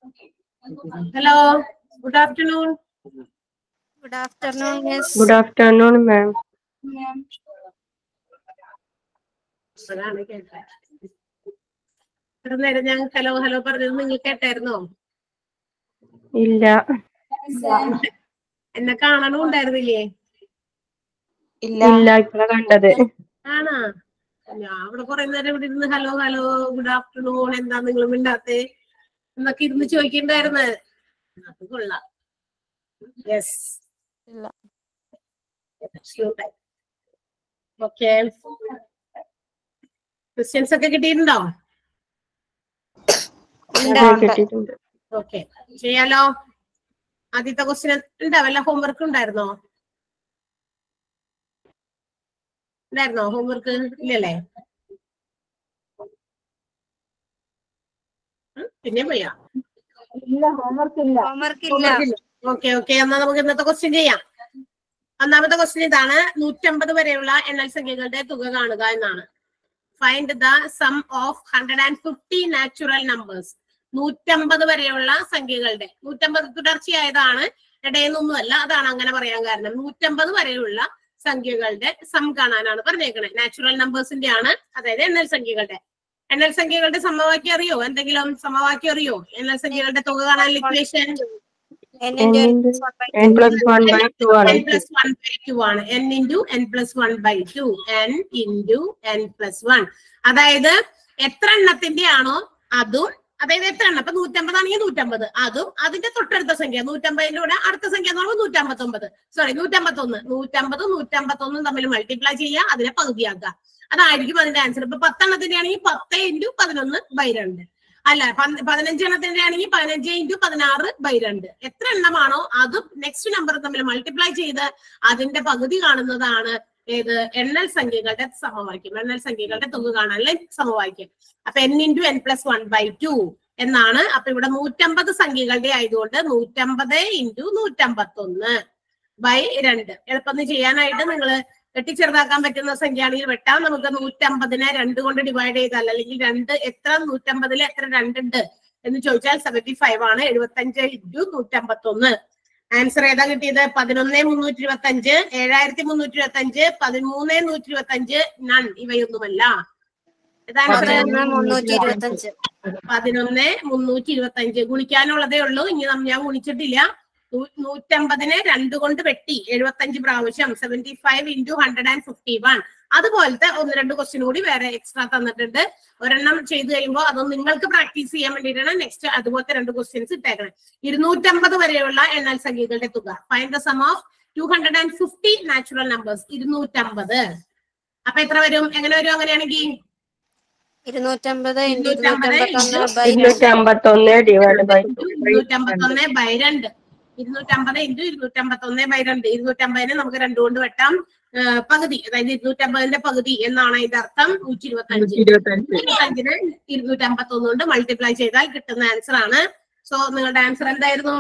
Hello good afternoon good afternoon miss good afternoon ma'am അതാണ് കേട്ടത് ഇത്ര നേരം ഞാൻ ഹലോ ഹലോ പറഞ്ഞത് നിങ്ങൾ കേട്ടായിരുന്നോ ഇല്ല എന്നെ കാണാനും ഉണ്ടായിരുന്നില്ലേ ഇല്ല ഇപ്പഴാ കണ്ടത് ആണാ ഞാൻ ഇവിടെ കുറെ നേരം ഇവിടെ ഇരുന്ന് ഹലോ ഹലോ ഗുഡ് ആഫ്റ്റർനൂൺ എന്താ നിങ്ങൾ മിണ്ടാത്തെ എന്നൊക്കെ ഇരുന്ന് ചോദിക്കണ്ടായിരുന്നു അത് കൊള്ളാം യെസ് ഇല്ല ഓക്കെ ക്വസ്റ്റ്യൻസ് ഒക്കെ കിട്ടിയിട്ടുണ്ടോ അതെ കിട്ടിയിട്ടുണ്ട് ഓക്കെ ചെയ്യാലോ ആദ്യത്തെ ക്വസ്റ്റ്യൻ ഉണ്ടോ വല്ല ഹോംവർക്ക് ഉണ്ടായിരുന്നോ ഉണ്ടായിരുന്നോ ഹോംവർക്ക് ഇല്ലല്ലേ ഉം, പിന്നെ പോയാ ഹോംവർക്ക് ഇല്ല ഓക്കെ ഓക്കെ എന്നാ നമുക്ക് ഇന്നത്തെ ക്വസ്റ്റ്യൻ ചെയ്യാം ഒന്നാമത്തെ ക്വസ്റ്റ്യൻ ഇതാണ് നൂറ്റമ്പത് വരെയുള്ള എണ്ണൽ സംഖ്യകളുടെ തുക കാണുക എന്നാണ് find the sum of hundred and fifty natural numbers നൂറ്റമ്പത് വരെയുള്ള സംഖ്യകളുടെ നൂറ്റമ്പത് തുടർച്ചയായതാണ് ഇടയെന്നൊന്നുമല്ല അതാണ് അങ്ങനെ പറയാൻ കാരണം നൂറ്റമ്പത് വരെയുള്ള സംഖ്യകളുടെ സം കാണാനാണ് പറഞ്ഞേക്കണേ നാച്ചുറൽ നമ്പേഴ്സിന്റെ ആണ് അതായത് എണ്ണൽ സംഖ്യകളുടെ എണ്ണൽ സംഖ്യകളുടെ സമവാക്യം അറിയോ എന്തെങ്കിലും സമവാക്യം അറിയോ എണ്ണൽ സംഖ്യകളുടെ തുക കാണാൻ equation n plus one by two ആണ് n plus 1 by 2 ആണ് n into n plus 1 by 2 n into n plus 1 അതായത് എത്ര എണ്ണത്തിന്റെ ആണോ അതും അതായത് എത്ര എണ്ണം ഇപ്പൊ നൂറ്റമ്പതാണെങ്കിൽ നൂറ്റമ്പത് അതും അതിന്റെ തൊട്ടടുത്ത സംഖ്യ നൂറ്റമ്പതിന്റെ കൂടെ അടുത്ത സംഖ്യ എന്ന് പറയുമ്പോൾ നൂറ്റമ്പത്തൊമ്പത് സോറി നൂറ്റമ്പത്തൊന്ന് നൂറ്റമ്പതും നൂറ്റമ്പത്തൊന്നും തമ്മിൽ മൾട്ടിപ്ലൈ ചെയ്യുക അതിനെ പകുതിയാക്കുക അതായിരിക്കും അതിന്റെ ആൻസർ ഇപ്പൊ പത്തെണ്ണത്തിന്റെ ആണെങ്കിൽ പത്ത് ഇൻറ്റു പതിനൊന്ന് ബൈ രണ്ട് അല്ല പന്ത് പതിനഞ്ചെണ്ണത്തിന്റെ ആണെങ്കിൽ പതിനഞ്ച് ഇൻറ്റു പതിനാറ് ബൈ രണ്ട് എത്ര എണ്ണമാണോ അതും നെക്സ്റ്റ് നമ്പർ തമ്മിൽ മൾട്ടിപ്ലൈ ചെയ്ത് അതിന്റെ പകുതി കാണുന്നതാണ് ഏത് എണ്ണൽ സംഖ്യകളുടെ സമവാക്യം എണ്ണൽ സംഖ്യകളുടെ തുക കാണാനുള്ള സമവാക്യം അപ്പൊ N into N plus one by two എന്നാണ് അപ്പൊ ഇവിടെ നൂറ്റമ്പത് സംഖ്യകളുടെ ആയതുകൊണ്ട് നൂറ്റമ്പത് ഇൻറ്റു നൂറ്റമ്പത്തൊന്ന് ബൈ രണ്ട് എളുപ്പം ചെയ്യാനായിട്ട് നിങ്ങൾ വെട്ടി ചെറുതാക്കാൻ പറ്റുന്ന സംഖ്യയാണെങ്കിൽ വെട്ടാം നമുക്ക് നൂറ്റമ്പതിനെ രണ്ട് കൊണ്ട് ഡിവൈഡ് ചെയ്താൽ അല്ലെങ്കിൽ രണ്ട് എത്ര നൂറ്റമ്പതിൽ എത്ര രണ്ടുണ്ട് എന്ന് ചോദിച്ചാൽ സെവന്റി ഫൈവ് ആണ് എഴുപത്തഞ്ച് ഇൻറ്റു നൂറ്റമ്പത്തൊന്ന് ആൻസർ ഏതാ കിട്ടിയത് പതിനൊന്ന് മുന്നൂറ്റി ഇരുപത്തി അഞ്ച് ഏഴായിരത്തി മുന്നൂറ്റി ഇരുപത്തി അഞ്ച് പതിമൂന്ന് നൂറ്റി ഇരുപത്തി അഞ്ച് നൺ ഇവയൊന്നുമല്ല ഏതാണ് പതിനൊന്ന് മുന്നൂറ്റി ഇരുപത്തി അഞ്ച് പതിനൊന്ന് മുന്നൂറ്റി ഇരുപത്തി അഞ്ച് ഗുണിക്കാനുള്ളതേ ഉള്ളൂ ഇനി നം- ഞാൻ ഗുണിച്ചിട്ടില്ല നൂ- നൂറ്റമ്പതിനെ രണ്ട് കൊണ്ട് വെട്ടി എഴുപത്തഞ്ച് പ്രാവശ്യം seventy five into hundred and fifty one അതുപോലത്തെ ഒന്ന് രണ്ട് ക്വസ്റ്റ്യൻ കൂടി വേറെ എക്സ്ട്രാ തന്നിട്ടുണ്ട് ഒരെണ്ണം ചെയ്ത് കഴിയുമ്പോൾ അത് നിങ്ങൾക്ക് പ്രാക്ടീസ് ചെയ്യാൻ വേണ്ടിയിട്ടാണ് നെക്സ്റ്റ് അതുപോലത്തെ രണ്ട് ക്വസ്റ്റ്യൻസ് ഇട്ടേക്കണേ ഇരുന്നൂറ്റമ്പത് വരെയുള്ള എണ്ണൽ സംഖ്യകളുടെ തുക find the sum of two hundred and fifty natural numbers ഇരുന്നൂറ്റമ്പത് അപ്പൊ എത്ര വരും എങ്ങനെ വരും അങ്ങനെയാണെങ്കിൽ ഇരുന്നൂറ്റമ്പത് ഇൻറ്റു ഇരുന്നൂറ്റമ്പത് ഇരുന്നൂറ്റമ്പത്തൊന്ന് ബൈ ഇരുന്നൂറ്റി അമ്പത്തൊന്ന് ഡിവൈഡ് ബൈ ടു ഇരുന്നൂറ്റമ്പത്തൊന്ന് ബൈ രണ്ട് ഇരുന്നൂറ്റമ്പത് ഇൻറ്റു ഇരുന്നൂറ്റമ്പത്തൊന്ന് ബൈ രണ്ട് ഇരുന്നൂറ്റമ്പതിനെ നമുക്ക് രണ്ട് കൊണ്ട് വെട്ടാം ആ, പകുതി അതായത് ഇരുന്നൂറ്റമ്പതിന്റെ പകുതി എന്നാണ് അതിന്റെ അർത്ഥം നൂറ്റി ഇരുപത്തി അഞ്ച് ഇരുപത്തഞ്ചിന് ഇരുന്നൂറ്റമ്പത്തൊന്ന് കൊണ്ട് മൾട്ടിപ്ലൈ ചെയ്താൽ കിട്ടുന്ന ആൻസർ ആണ് സോ നിങ്ങളുടെ ആൻസർ എന്തായിരുന്നു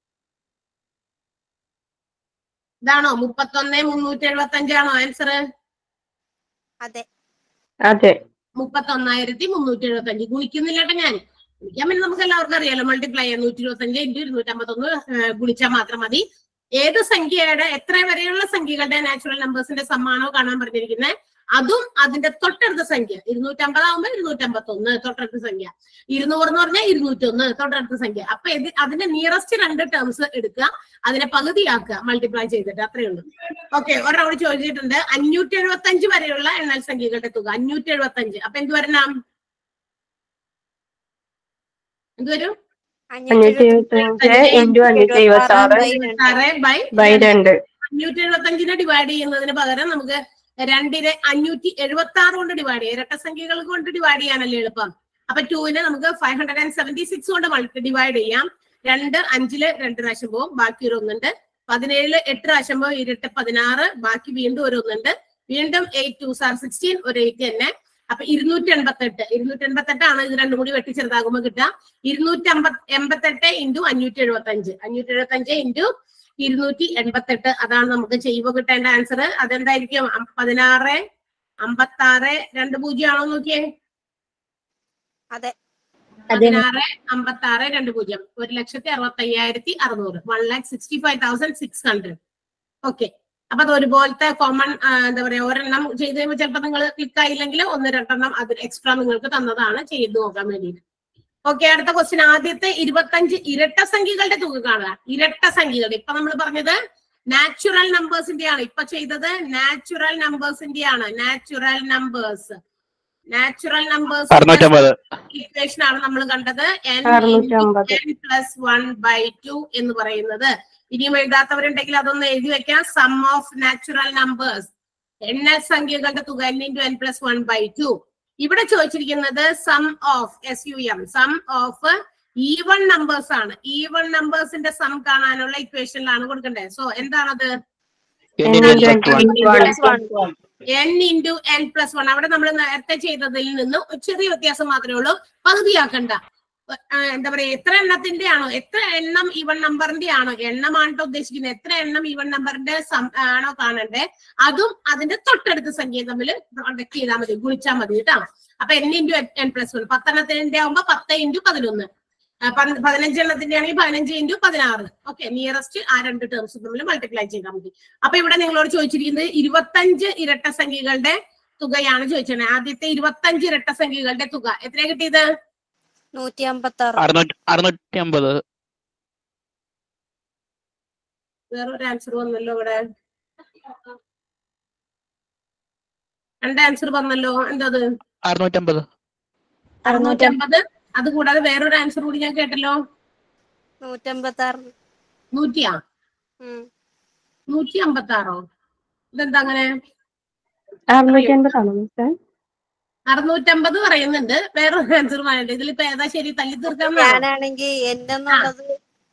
ഇതാണോ മുപ്പത്തൊന്ന് മുന്നൂറ്റി എഴുപത്തി അഞ്ചാണോ ആൻസർ അതെ അതെ മുപ്പത്തൊന്നായിരത്തി മുന്നൂറ്റി എഴുപത്തി അഞ്ച് ഗുണിക്കുന്നില്ലട്ടെ ഞാൻ ഗുണിക്കാൻ പിന്നെ നമുക്ക് എല്ലാവർക്കും അറിയാലോ മൾട്ടിപ്ലൈ ചെയ്യാം നൂറ്റി ഇരുപത്തി അഞ്ച് ഇൻറ്റു ഇരുന്നൂറ്റമ്പത്തൊന്ന് ഗുണിച്ചാൽ മാത്രം മതി ഏത് സംഖ്യയുടെ എത്ര വരെയുള്ള സംഖ്യകളുടെ നാച്ചുറൽ നമ്പേഴ്സിന്റെ സമ്മാനോ കാണാൻ പറഞ്ഞിരിക്കുന്നത് അതും അതിന്റെ തൊട്ടടുത്ത സംഖ്യ ഇരുന്നൂറ്റമ്പതാവുമ്പോ ഇരുന്നൂറ്റമ്പത്തൊന്ന് തൊട്ടടുത്ത സംഖ്യ ഇരുന്നൂറ് എന്ന് പറഞ്ഞാൽ ഇരുന്നൂറ്റൊന്ന് തൊട്ടടുത്ത സംഖ്യ അപ്പൊ ഇത് അതിന്റെ നിയറസ്റ്റ് രണ്ട് ടേംസ് എടുക്കുക അതിനെ പകുതിയാക്കുക മൾട്ടിപ്ലൈ ചെയ്തിട്ട് അത്രയേ ഉള്ളൂ ഓക്കെ ഒരാൾ ചോദിച്ചിട്ടുണ്ട് അഞ്ഞൂറ്റി എഴുപത്തി അഞ്ച് വരെയുള്ള എണ്ണൽ സംഖ്യകളുടെ തുക അഞ്ഞൂറ്റി എഴുപത്തി അഞ്ച് അപ്പൊ എന്ത് വരണം എന്ത് വരും അഞ്ഞൂറ്റി എഴുപത്തി അഞ്ച് ഇൻറ്റു അഞ്ഞൂറ്റി എഴുപത്തി ആറ് ആറ് ബൈ ബൈ രണ്ട് അഞ്ഞൂറ്റി എഴുപത്തി അഞ്ചിനെ ഡിവൈഡ് ചെയ്യുന്നതിന് പകരം നമുക്ക് രണ്ടിനെ അഞ്ഞൂറ്റി എഴുപത്തി ആറ് കൊണ്ട് ഡിവൈഡ് ചെയ്യാം ഇരട്ട സംഖ്യകൾ കൊണ്ട് ഡിവൈഡ് ചെയ്യാനല്ലേ എളുപ്പം അപ്പൊ ടൂവിനെ നമുക്ക് five hundred and seventy six കൊണ്ട് മൾട്ടി ഡിവൈഡ് ചെയ്യാം രണ്ട് അഞ്ചില് രണ്ട് പ്രാവശ്യം പോകും ബാക്കി ഒരു ഒന്നുണ്ട് പതിനേഴില് എട്ട് പ്രാവശ്യം പോകും ഇരട്ട പതിനാറ് ബാക്കി വീണ്ടും ഒരു ഒന്നുണ്ട് വീണ്ടും എയ്റ്റ് ടു സാർ സിക്സ്റ്റീൻ ഒരു എയ്റ്റ് തന്നെ അപ്പൊ ഇരുന്നൂറ്റി എൺപത്തെട്ട് ഇരുന്നൂറ്റി എൺപത്തെട്ടാണ് ഇത് രണ്ടും കൂടി വെട്ടി ചെറുതാകുമ്പോൾ കിട്ടുക ഇരുന്നൂറ്റി അമ്പത് എൺപത്തെട്ട് ഇൻറ്റു അഞ്ഞൂറ്റി എഴുപത്തി അഞ്ച് അഞ്ഞൂറ്റി എഴുപത്തി അഞ്ച് ഇൻറ്റു ഇരുന്നൂറ്റി എൺപത്തെട്ട് അതാണ് നമുക്ക് ചെയ്യുമ്പോൾ കിട്ടേണ്ട ആൻസർ അതെന്തായിരിക്കും അം- പതിനാറ് അമ്പത്തി ആറ് രണ്ട് പൂജ്യം ആണോ നോക്കിയേ അതെ പതിനാറ് അമ്പത്തി ആറ് രണ്ട് പൂജ്യം ഒരു ലക്ഷത്തി അറുപത്തി അയ്യായിരത്തി അറുന്നൂറ് one lakh sixty five thousand six hundred okay അപ്പൊ അത് ഒരുപോലത്തെ കോമൺ എന്താ പറയാ ഒരെണ്ണം ചെയ്ത് കഴിയുമ്പോൾ ചിലപ്പോൾ നിങ്ങൾ ക്ലിക്ക് ആയില്ലെങ്കിൽ ഒന്ന് രണ്ടെണ്ണം അത് എക്സ്ട്രാ നിങ്ങൾക്ക് തന്നതാണ് ചെയ്ത് നോക്കാൻ വേണ്ടിയിട്ട് ഓക്കെ അടുത്ത ക്വസ്റ്റ്യൻ ആദ്യത്തെ ഇരുപത്തഞ്ച് ഇരട്ട സംഖ്യകളുടെ തുക കാണുക ഇരട്ട സംഖ്യകൾ ഇപ്പൊ നമ്മൾ പറഞ്ഞത് നാച്ചുറൽ നമ്പേഴ്സിന്റെ ആണ് ഇപ്പൊ ചെയ്തത് നാച്ചുറൽ നമ്പേഴ്സിന്റെ ആണ് നാച്ചുറൽ നമ്പേഴ്സ് നാച്ചുറൽ നമ്പേഴ്സ് അറുന്നൂറ്റമ്പത് ഇക്വേഷൻ ആണ് നമ്മൾ കണ്ടത് n അറുന്നൂറ്റമ്പത്. പ്ലസ് വൺ ബൈ ടു എന്ന് പറയുന്നത് ഇനിയും എഴുതാത്തവരുണ്ടെങ്കിൽ അതൊന്ന് എഴുതി വെക്കാം സം ഓഫ് നാച്ചുറൽ നമ്പേഴ്സ് എണ്ണൽ സംഖ്യകളുടെ തുക n into N plus one by two ഇവിടെ ചോദിച്ചിരിക്കുന്നത് sum of S U M sum of even numbers ആണ് ഈവൺ നമ്പേഴ്സിന്റെ സം കാണാനുള്ള ഇക്വേഷനിലാണ് കൊടുക്കേണ്ടത് സോ എന്താണത് n into n plus one. N into N plus one അവിടെ നമ്മൾ നേരത്തെ ചെയ്തതിൽ നിന്ന് ഒരു ചെറിയ വ്യത്യാസം മാത്രമേ ഉള്ളൂ പകുതിയാക്കണ്ട ആ, എന്താ പറയാ എത്ര എണ്ണത്തിന്റെ ആണോ എത്ര എണ്ണം ഈവൺ നമ്പറിന്റെ ആണോ എണ്ണമാണ് ട്ടോ ഉദ്ദേശിക്കുന്നത് എത്ര എണ്ണം ഈവൺ നമ്പറിന്റെ സം- ആണോ കാണണ്ടേ അതും അതിന്റെ തൊട്ടടുത്ത സംഖ്യ തമ്മിൽ കോണ്ടാക്ട് ചെയ്താൽ മതി ഗുണിച്ചാൽ മതി കേട്ടോ അപ്പൊ N into N plus one പത്തെണ്ണത്തിന്റെ ആവുമ്പോ പത്ത് ഇൻറ്റു പതിനൊന്ന് ആ, പന്ത് പതിനഞ്ച് എണ്ണത്തിന്റെ ആണെങ്കിൽ പതിനഞ്ച് ഇൻറ്റു പതിനാറ് ഓക്കെ നിയറസ്റ്റ് ആ രണ്ട് ടേംസ് തമ്മിൽ മൾട്ടിപ്ലൈ ചെയ്താൽ മതി അപ്പൊ ഇവിടെ നിങ്ങളോട് ചോദിച്ചിരിക്കുന്നത് ഇരുപത്തഞ്ച് ഇരട്ട സംഖ്യകളുടെ തുകയാണ് ചോദിച്ചത് ആദ്യത്തെ ഇരുപത്തഞ്ച് ഇരട്ട സംഖ്യകളുടെ തുക എത്രയാ കിട്ടിയത് നൂറ്റി അമ്പത്തി ആറ് അറുന്നൂറ്റി അറുന്നൂറ്റി അമ്പത് വേറൊരു ആൻസർ വന്നല്ലോ ഇവിടെ രണ്ട് ആൻസർ വന്നല്ലോ എന്തത് അറുന്നൂറ്റമ്പത് അറുന്നൂറ്റമ്പത് അത് കൂടാതെ വേറൊരു ആൻസർ കൂടി ഞാൻ കേട്ടല്ലോ നൂറ്റി അമ്പത്തി ആറ് നൂറ്റിയാ ഉം. നൂറ്റി അമ്പത്തി ആറോ ഇതെന്താ അങ്ങനെ അറുന്നൂറ്റി അൻപതാണോ മിസ്സേ അറുന്നൂറ്റമ്പത് പറയുന്നുണ്ട് വേറൊരു ആൻസർ പറയുന്നുണ്ട് ഇതിലിപ്പോ ഏതാ ശരി തല്ലി തീർക്കാൻ ഞാനാണെങ്കിൽ എന്റെ എന്നുള്ളത്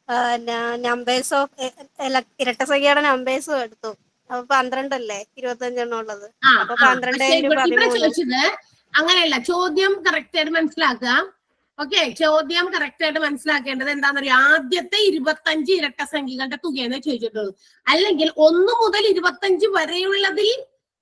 നമ്പേഴ്സ് ഓഫ് ഇരട്ട സംഖ്യയുടെ നമ്പേഴ്സും എടുത്തു അപ്പൊ പന്ത്രണ്ടല്ലേ ഇരുപത്തഞ്ചെണ്ണം ഉള്ളത് ആ, അപ്പൊ ആ. പന്ത്രണ്ട് പക്ഷേ ഇൻറ്റു ഇവിടെ ഇവിടെ പതിമൂന്ന്. ചോദിച്ചത് അങ്ങനെയല്ല ചോദ്യം കറക്റ്റ് ആയിട്ട് മനസ്സിലാക്കുക ഓക്കെ ചോദ്യം കറക്റ്റ് ആയിട്ട് മനസ്സിലാക്കേണ്ടത് എന്താണെന്നറിയോ ആദ്യത്തെ ഇരുപത്തഞ്ച് ഇരട്ട സംഖ്യകളുടെ തുകയെന്ന് ചോദിച്ചിട്ടുള്ളൂ അല്ലെങ്കിൽ ഒന്ന് മുതൽ ഇരുപത്തഞ്ച് വരെയുള്ളതിൽ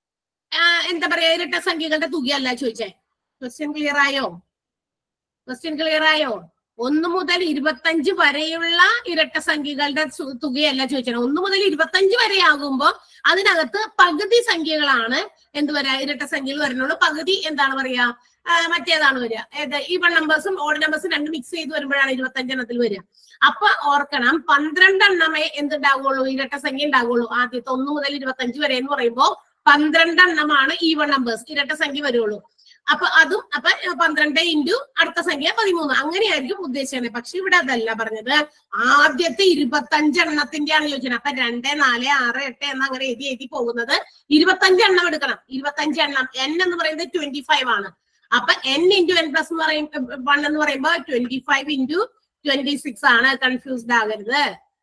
ആ, എന്താ പറയാ ഇരട്ട സംഖ്യകളുടെ തുകയല്ല ചോദിച്ചേ ക്വസ്റ്റ്യൻ ക്ലിയർ ആയോ ക്വസ്റ്റ്യൻ ക്ലിയർ ആയോ ഒന്ന് മുതൽ ഇരുപത്തഞ്ച് വരെയുള്ള ഇരട്ട സംഖ്യകളുടെ സു- തുകയല്ല ചോദിച്ചത് ഒന്ന് മുതൽ ഇരുപത്തഞ്ച് വരെ ആകുമ്പോൾ അതിനകത്ത് പകുതി സംഖ്യകളാണ് എന്ത് വരാ ഇരട്ട സംഖ്യകൾ വരുന്നുള്ളൂ പകുതി എന്താണ് പറയാ ആ, മറ്റേതാണ് വരിക ഏത് ഈവൺ നമ്പേഴ്സും ഓഡ് നമ്പേഴ്സും രണ്ടും മിക്സ് ചെയ്ത് വരുമ്പോഴാണ് ഇരുപത്തഞ്ചെണ്ണത്തിൽ വരിക അപ്പൊ ഓർക്കണം പന്ത്രണ്ടെണ്ണമേ എന്തുണ്ടാവുള്ളൂ ഇരട്ട സംഖ്യ ഉണ്ടാവുള്ളൂ ആദ്യത്തെ ഒന്ന് മുതൽ ഇരുപത്തഞ്ച് വരെ എന്ന് പറയുമ്പോൾ പന്ത്രണ്ടെണ്ണമാണ് ഈവൺ നമ്പേഴ്സ് ഇരട്ട സംഖ്യ വരുള്ളൂ അപ്പൊ അതും അപ്പൊ പന്ത്രണ്ട് ഇൻറ്റു അടുത്ത സംഖ്യ പതിമൂന്ന് അങ്ങനെയായിരിക്കും ഉദ്ദേശിച്ചത് പക്ഷെ ഇവിടെ അതല്ല പറഞ്ഞത് ആദ്യത്തെ ഇരുപത്തഞ്ചെണ്ണത്തിന്റെയാണ് ചോദിച്ചത് അപ്പൊ രണ്ട് നാല് ആറ് എട്ട് എന്ന് അങ്ങനെ എഴുതി എഴുതി പോകുന്നത് ഇരുപത്തഞ്ച് എണ്ണം എടുക്കണം ഇരുപത്തഞ്ച് എണ്ണം എൻ എന്ന് പറയുന്നത് ട്വന്റി ഫൈവ് ആണ് അപ്പൊ എൻ ഇൻറ്റു എൻ പ്ലസ് എന്ന് പറയും വൺ എന്ന് പറയുമ്പോ twenty five into twenty six ആണ് കൺഫ്യൂസ്ഡ് ആകരുത്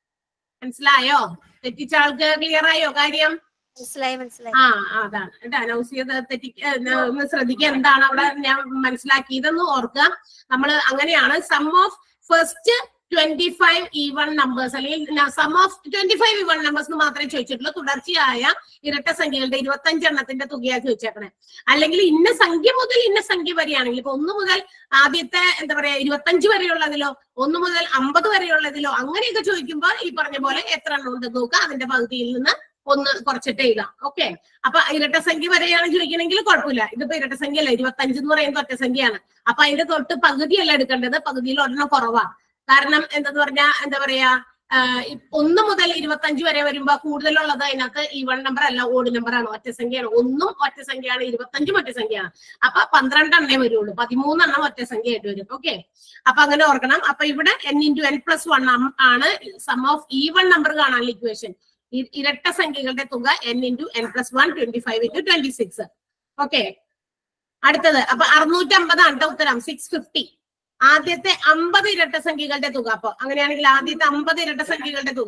മനസ്സിലായോ തെറ്റിച്ച ആൾക്ക് ക്ലിയർ ആയോ കാര്യം മനസ്സിലായി മനസ്സിലായി ആ ആ, അതാണ് എന്നിട്ട് അനൗൺസ് ചെയ്ത് തെറ്റി ഏ, ഒന്ന് ശ്രദ്ധിക്കുക എന്താണ് അവിടെ ഞാൻ മനസ്സിലാക്കിയതെന്ന് ഓർക്കുക നമ്മൾ അങ്ങനെയാണ് sum of first twenty five even numbers അല്ലെങ്കിൽ sum of twenty five even numbers മാത്രമേ ചോദിച്ചിട്ടുള്ളൂ തുടർച്ചയായ ഇരട്ട സംഖ്യകളുടെ ഇരുപത്തഞ്ച് എണ്ണത്തിന്റെ തുകയാ ചോദിച്ചേക്കണേ അല്ലെങ്കിൽ ഇന്ന സംഖ്യ മുതൽ ഇന്ന സംഖ്യ വരെയാണെങ്കിൽ ഇപ്പൊ ഒന്ന് മുതൽ ആദ്യത്തെ എന്താ പറയാ ഇരുപത്തഞ്ച് വരെയുള്ളതിലോ ഒന്ന് മുതൽ അമ്പത് വരെയുള്ളതിലോ അങ്ങനെയൊക്കെ ചോദിക്കുമ്പോൾ ഈ പറഞ്ഞ പോലെ എത്ര എണ്ണം ഉണ്ടെന്ന് നോക്കുക അതിന്റെ പകുതിയിൽ നിന്ന് ഒന്ന് കുറച്ചിട്ട് എഴുതാം ഓക്കെ അപ്പൊ ഇരട്ട സംഖ്യ വരെയാണ് ചോദിക്കണമെങ്കിൽ കുഴപ്പമില്ല ഇതിപ്പോ ഇരട്ട സംഖ്യ അല്ല ഇരുപത്തഞ്ച് എന്ന് പറയുന്നത് ഒറ്റ സംഖ്യയാണ് അപ്പൊ അതിന്റെ തൊട്ട് പകുതിയല്ല എടുക്കേണ്ടത് പകുതിയിൽ ഒരെണ്ണം കുറവാ കാരണം എന്തെന്ന് പറഞ്ഞാ എന്താ പറയാ ആ, ഇ- ഒന്ന് മുതൽ ഇരുപത്തഞ്ച് വരെ വരുമ്പോ കൂടുതലുള്ളത് അതിനകത്ത് ഈവൺ നമ്പർ അല്ല ഓഡ് നമ്പർ ആണ് ഒറ്റ സംഖ്യയാണ് ഒന്നും ഒറ്റ സംഖ്യയാണ് ഇരുപത്തഞ്ചും ഒറ്റ സംഖ്യയാണ് അപ്പൊ പന്ത്രണ്ടെണ്ണേ വരുള്ളൂ പതിമൂന്നെണ്ണം ഒറ്റ സംഖ്യ ആയിട്ട് വരും ഓക്കെ അപ്പൊ അങ്ങനെ ഓർക്കണം അപ്പൊ ഇവിടെ N into N plus one ആണ് സം ഓഫ് ഈവൺ നമ്പർ കാണാനുള്ള ഇക്വേഷൻ ഇരട്ട സംഖ്യകളുടെ തുക N into N plus one twenty five into twenty six okay അടുത്തത് അപ്പൊ അറുന്നൂറ്റമ്പതാണ് ട്ടോ ഉത്തരം സിക്സ് ഫിഫ്റ്റി ആദ്യത്തെ അമ്പത് ഇരട്ട സംഖ്യകളുടെ തുക അപ്പൊ അങ്ങനെയാണെങ്കിൽ ആദ്യത്തെ അമ്പത് ഇരട്ട സംഖ്യകളുടെ തുക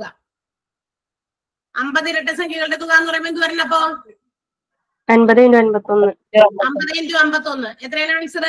അമ്പത് ഇരട്ട സംഖ്യകളുടെ തുക എന്ന് പറയുമ്പോൾ എന്ത് വരണം അപ്പൊ അൻപത് ഇൻറ്റു അൻപത്തൊന്ന് അമ്പത് ഇൻറ്റു അമ്പത്തൊന്ന് എത്രയാണ് ആൻസർ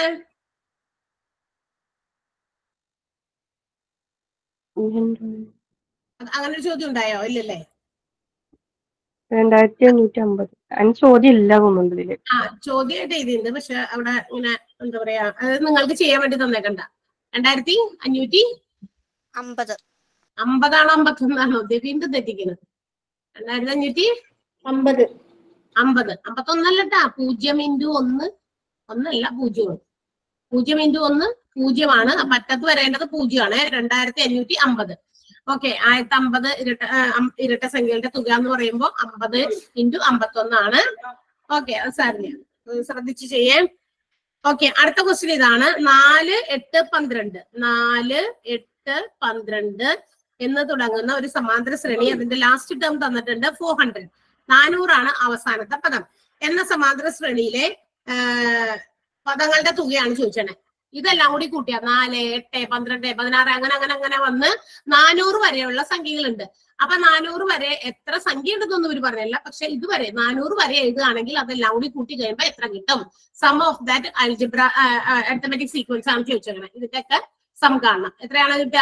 അങ്ങനെ ഒരു ചോദ്യം ഉണ്ടായോ ഇല്ലല്ലേ രണ്ടായിരത്തി അഞ്ഞൂറ്റി അമ്പത് അതിന് ചോദ്യം ഇല്ല തോന്നുന്നുണ്ട് ഇതില് ആ ചോദ്യമായിട്ട് എഴുതിയിട്ടുണ്ട് പക്ഷെ അവിടെ ഇങ്ങനെ എന്താ പറയാ അത് നിങ്ങൾക്ക് ചെയ്യാൻ വേണ്ടി തന്നേക്കണ്ട രണ്ടായിരത്തി അഞ്ഞൂറ്റി അമ്പത് അമ്പതാണോ അമ്പത്തൊന്നാണോ ദേ വീണ്ടും തെറ്റിക്കുന്നത് രണ്ടായിരത്തി അഞ്ഞൂറ്റി അമ്പത് അമ്പത് അമ്പത്തൊന്നല്ലട്ടാ പൂജ്യം ഇൻറ്റു ഒന്ന് ഒന്നല്ല പൂജ്യമാണ് പൂജ്യം ഇൻറ്റു ഒന്ന് പൂജ്യമാണ് അപ്പൊ അറ്റത്ത് വരേണ്ടത് പൂജ്യമാണ് രണ്ടായിരത്തി അഞ്ഞൂറ്റി അമ്പത് ഓക്കെ ആയിരത്തി അമ്പത് ഇരട്ട ആ, അം- ഇരട്ട സംഖ്യകളുടെ തുക എന്ന് പറയുമ്പോൾ അമ്പത് ഇൻറ്റു അമ്പത്തൊന്നാണ് ഓക്കെ അത് സാറിന് ശ്രദ്ധിച്ച് ചെയ്യേ ഓക്കെ അടുത്ത ക്വസ്റ്റ്യൻ ഇതാണ് നാല് എട്ട് പന്ത്രണ്ട് നാല് എട്ട് പന്ത്രണ്ട് എന്ന് തുടങ്ങുന്ന ഒരു സമാന്തര ശ്രേണി അതിന്റെ ലാസ്റ്റ് ടേം തന്നിട്ടുണ്ട് ഫോർ ഹൺഡ്രഡ് നാനൂറാണ് അവസാനത്തെ പദം എന്ന സമാന്തര ശ്രേണിയിലെ ആ, പദങ്ങളുടെ തുകയാണ് ചോദിച്ചത് ഇതെല്ലാം കൂടി കൂട്ടിയ നാല് എട്ട് പന്ത്രണ്ട് പതിനാറ് അങ്ങനെ അങ്ങനെ അങ്ങനെ വന്ന് നാനൂറ് വരെയുള്ള സംഖ്യകളുണ്ട് അപ്പൊ നാനൂറ് വരെ എത്ര സംഖ്യ ഉണ്ടെന്നൊന്നും ഇവർ പറഞ്ഞില്ല പക്ഷെ ഇതുവരെ നാനൂറ് വരെ എഴുതുകയാണെങ്കിൽ അതെല്ലാം കൂടി കൂട്ടി കഴിയുമ്പോൾ എത്ര കിട്ടും sum of that algebra arithmetic sequence ആണ് ചോദിച്ചത് ഇതിന്റെയൊക്കെ സം കാണണം എത്രയാണ് കിട്ടുക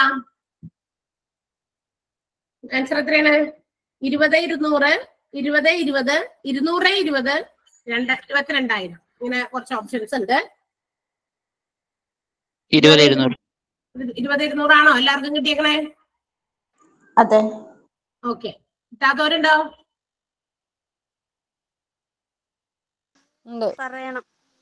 ആൻസർ എത്രയാണ് ഇരുപത് ഇരുന്നൂറ് ഇരുപത് ഇരുപത് ഇരുന്നൂറ് ഇരുപത് രണ്ട് ഇരുപത്തിരണ്ടായിരം ഇങ്ങനെ കുറച്ച് ഓപ്ഷൻസ് ഉണ്ട് ഇരുപത് ഇരുന്നൂറ് ഇത് ഇരുപത് ഇരുന്നൂറാണോ എല്ലാവർക്കും കിട്ടിയേക്കണേ അതെ ഓക്കെ കിട്ടാത്തവരുണ്ടോ പറയണം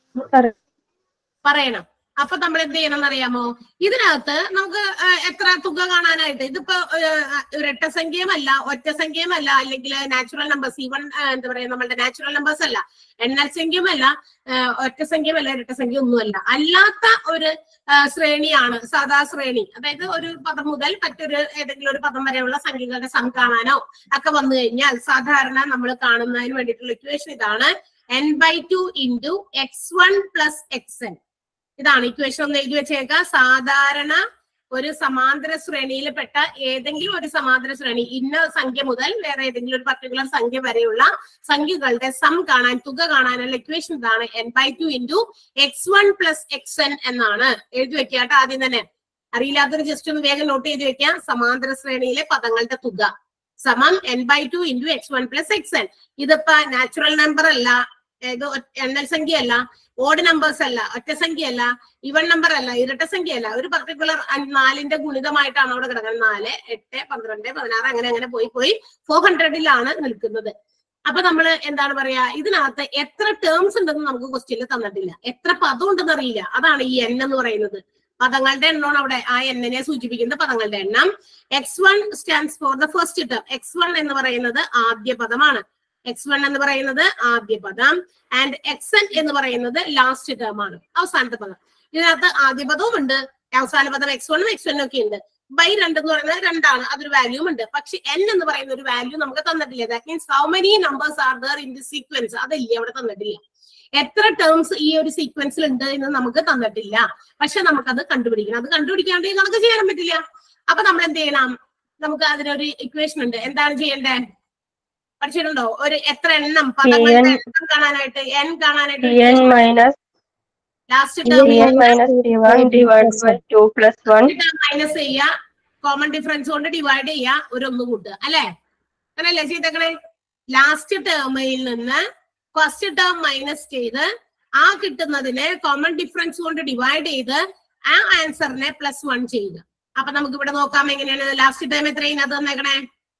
പറയണം അപ്പൊ നമ്മൾ എന്ത് ചെയ്യണം എന്നറിയാമോ ഇതിനകത്ത് നമുക്ക് ആ, എത്ര തുക കാണാനായിട്ട് ഇതിപ്പോ ആ, ഒരൊറ്റ സംഖ്യയുമല്ല ഒറ്റ സംഖ്യയുമല്ല അല്ലെങ്കിൽ നാച്ചുറൽ നമ്പേഴ്സ് ഈവൺ എന്താ പറയാ നമ്മളുടെ നാച്ചുറൽ നമ്പേഴ്സ് അല്ല എണ്ണൽ സംഖ്യയുമല്ല ആ, ഒറ്റ സംഖ്യയുമല്ല ഇരട്ട സംഖ്യ ഒന്നുമല്ല അല്ലാത്ത ഒരു ആ, ശ്രേണിയാണ് സാധാ ശ്രേണി അതായത് ഒരു പദം മുതൽ മറ്റൊരു ഏതെങ്കിലും ഒരു പദം വരെയുള്ള സംഖ്യകളുടെ സം കാണാനോ ഒക്കെ വന്നു കഴിഞ്ഞാൽ സാധാരണ നമ്മൾ കാണുന്നതിന് വേണ്ടിയിട്ടുള്ള ഇക്വേഷൻ ഇതാണ് N by two into X one plus X N ഇതാണ് ഇക്വേഷൻ ഒന്ന് എഴുതി വെച്ചേക്ക സാധാരണ ഒരു സമാന്തര ശ്രേണിയിൽപ്പെട്ട ഏതെങ്കിലും ഒരു സമാന്തര ശ്രേണി ഇന്ന സംഖ്യ മുതൽ വേറെ ഏതെങ്കിലും ഒരു പർട്ടിക്കുലർ സംഖ്യ വരെയുള്ള സംഖ്യകളുടെ സം കാണാൻ തുക കാണാനുള്ള ഇക്വേഷൻ ഇതാണ് N by two into X one plus X N എന്നാണ് എഴുതി വെക്കുക കേട്ടോ ആദ്യം തന്നെ അറിയില്ലാത്തൊരു ജസ്റ്റ് ഒന്ന് വേഗം നോട്ട് ചെയ്ത് വെക്കാം സമാന്തര ശ്രേണിയിലെ പദങ്ങളുടെ തുക സമം N by two into X one plus X N ഇതിപ്പോ നാച്ചുറൽ നമ്പർ അല്ല ഇത് ഒ- എണ്ണൽ സംഖ്യ അല്ല ഓഡ് നമ്പേഴ്സ് അല്ല ഒറ്റ സംഖ്യ അല്ല ഇവൺ നമ്പർ അല്ല ഇരട്ട സംഖ്യ അല്ല ഒരു പർട്ടിക്കുലർ നാലിന്റെ ഗുണിതമായിട്ടാണ് അവിടെ കിടക്കുന്നത് നാല് എട്ട് പന്ത്രണ്ട് പതിനാറ് അങ്ങനെ അങ്ങനെ പോയി പോയി ഫോർ ഹൺഡ്രഡിലാണ് നിൽക്കുന്നത് അപ്പൊ നമ്മൾ എന്താണ് പറയാ ഇതിനകത്ത് എത്ര ടേംസ് ഉണ്ടെന്ന് നമുക്ക് ക്വസ്റ്റ്യനിൽ തന്നിട്ടില്ല എത്ര പദം ഉണ്ടെന്ന് അറിയില്ല അതാണ് ഈ എൻ എന്ന് പറയുന്നത് പദങ്ങളുടെ എണ്ണമാണ് അവിടെ ആ എണ്ണിനെ സൂചിപ്പിക്കുന്ന പദങ്ങളുടെ എണ്ണം X one stands for the first term X one എന്ന് പറയുന്നത് ആദ്യ പദമാണ് എക്സ് വൺ എന്ന് പറയുന്നത് ആദ്യ പദം ആൻഡ് എക്സ് എൻ എന്ന് പറയുന്നത് ലാസ്റ്റ് ടേം ആണ് അവസാനത്തെ പദം ഇതിനകത്ത് ആദ്യ പദവും ഉണ്ട് അവസാന പദം എക്സ് വണ്ണും എക്സ് വണ്ണും ഒക്കെ ഉണ്ട് ബൈ രണ്ട് എന്ന് പറയുന്നത് രണ്ടാണ് അതൊരു വാല്യൂം ഉണ്ട് പക്ഷെ എൻ എന്ന് പറയുന്ന ഒരു വാല്യൂ നമുക്ക് തന്നിട്ടില്ല that means how many numbers are there in the sequence അതില്ല അവിടെ തന്നിട്ടില്ല എത്ര ടേംസ് ഈ ഒരു സീക്വൻസിൽ ഉണ്ട് എന്ന് നമുക്ക് തന്നിട്ടില്ല പക്ഷെ നമുക്കത് കണ്ടുപിടിക്കണം അത് കണ്ടുപിടിക്കാണ്ട് ഈ കണക്ക് ചെയ്യാൻ പറ്റില്ല അപ്പൊ നമ്മൾ എന്ത് ചെയ്യണം നമുക്ക് അതിനൊരു ഇക്വേഷൻ ഉണ്ട് എന്താണ് ചെയ്യേണ്ടത് പഠിച്ചിട്ടുണ്ടോ ഒരു എത്ര എണ്ണം പദങ്ങളുടെ എണ്ണം കാണാനായിട്ട് എൻ കാണാനായിട്ട് N minus last term N minus T1 divided by 2 plus 1. Minus ചെയ്യുക കോമൺ ഡിഫറൻസ് കൊണ്ട് ഡിവൈഡ് ചെയ്യുക ഒരു ഒന്ന് കൂട്ടുക അല്ലെ അങ്ങനല്ലേ ചെയ്തേക്കണേ ലാസ്റ്റ് ടേമിൽ നിന്ന് ഫസ്റ്റ് ടേം മൈനസ് ചെയ്ത് ആ കിട്ടുന്നതിനെ കോമൺ ഡിഫറൻസ് കൊണ്ട് ഡിവൈഡ് ചെയ്ത് ആ ആൻസറിനെ പ്ലസ് വൺ ചെയ്യുക അപ്പൊ നമുക്ക് ഇവിടെ നോക്കാം എങ്ങനെയാണ് ലാസ്റ്റ് ടേം എത്രയും അത് തന്നേക്കണേ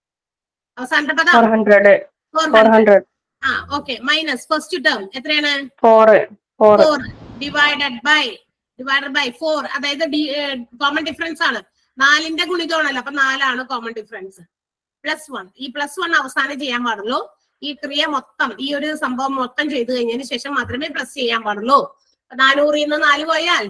അവസാനത്തെ പദം 400. Four hundred 400. ആ ഓക്കെ മൈനസ് ഫസ്റ്റ് ടേം എത്രയാണ് 4. 4. Four divided by divided by four അതായത് കോമൺ ഡിഫറൻസ് ആണ് നാലിന്റെ ഗുണിതമാണല്ലോ അപ്പൊ നാലാണ് കോമൺ ഡിഫറൻസ് പ്ലസ് വൺ ഈ പ്ലസ് വൺ അവസാനം ചെയ്യാൻ പാടുള്ളൂ ഈ ക്രിയ മൊത്തം ഈ ഒരു സംഭവം മൊത്തം ചെയ്തു കഴിഞ്ഞതിന് ശേഷം മാത്രമേ പ്ലസ് ചെയ്യാൻ പാടുള്ളൂ അപ്പൊ നാനൂറിൽ നിന്ന് നാല് പോയാൽ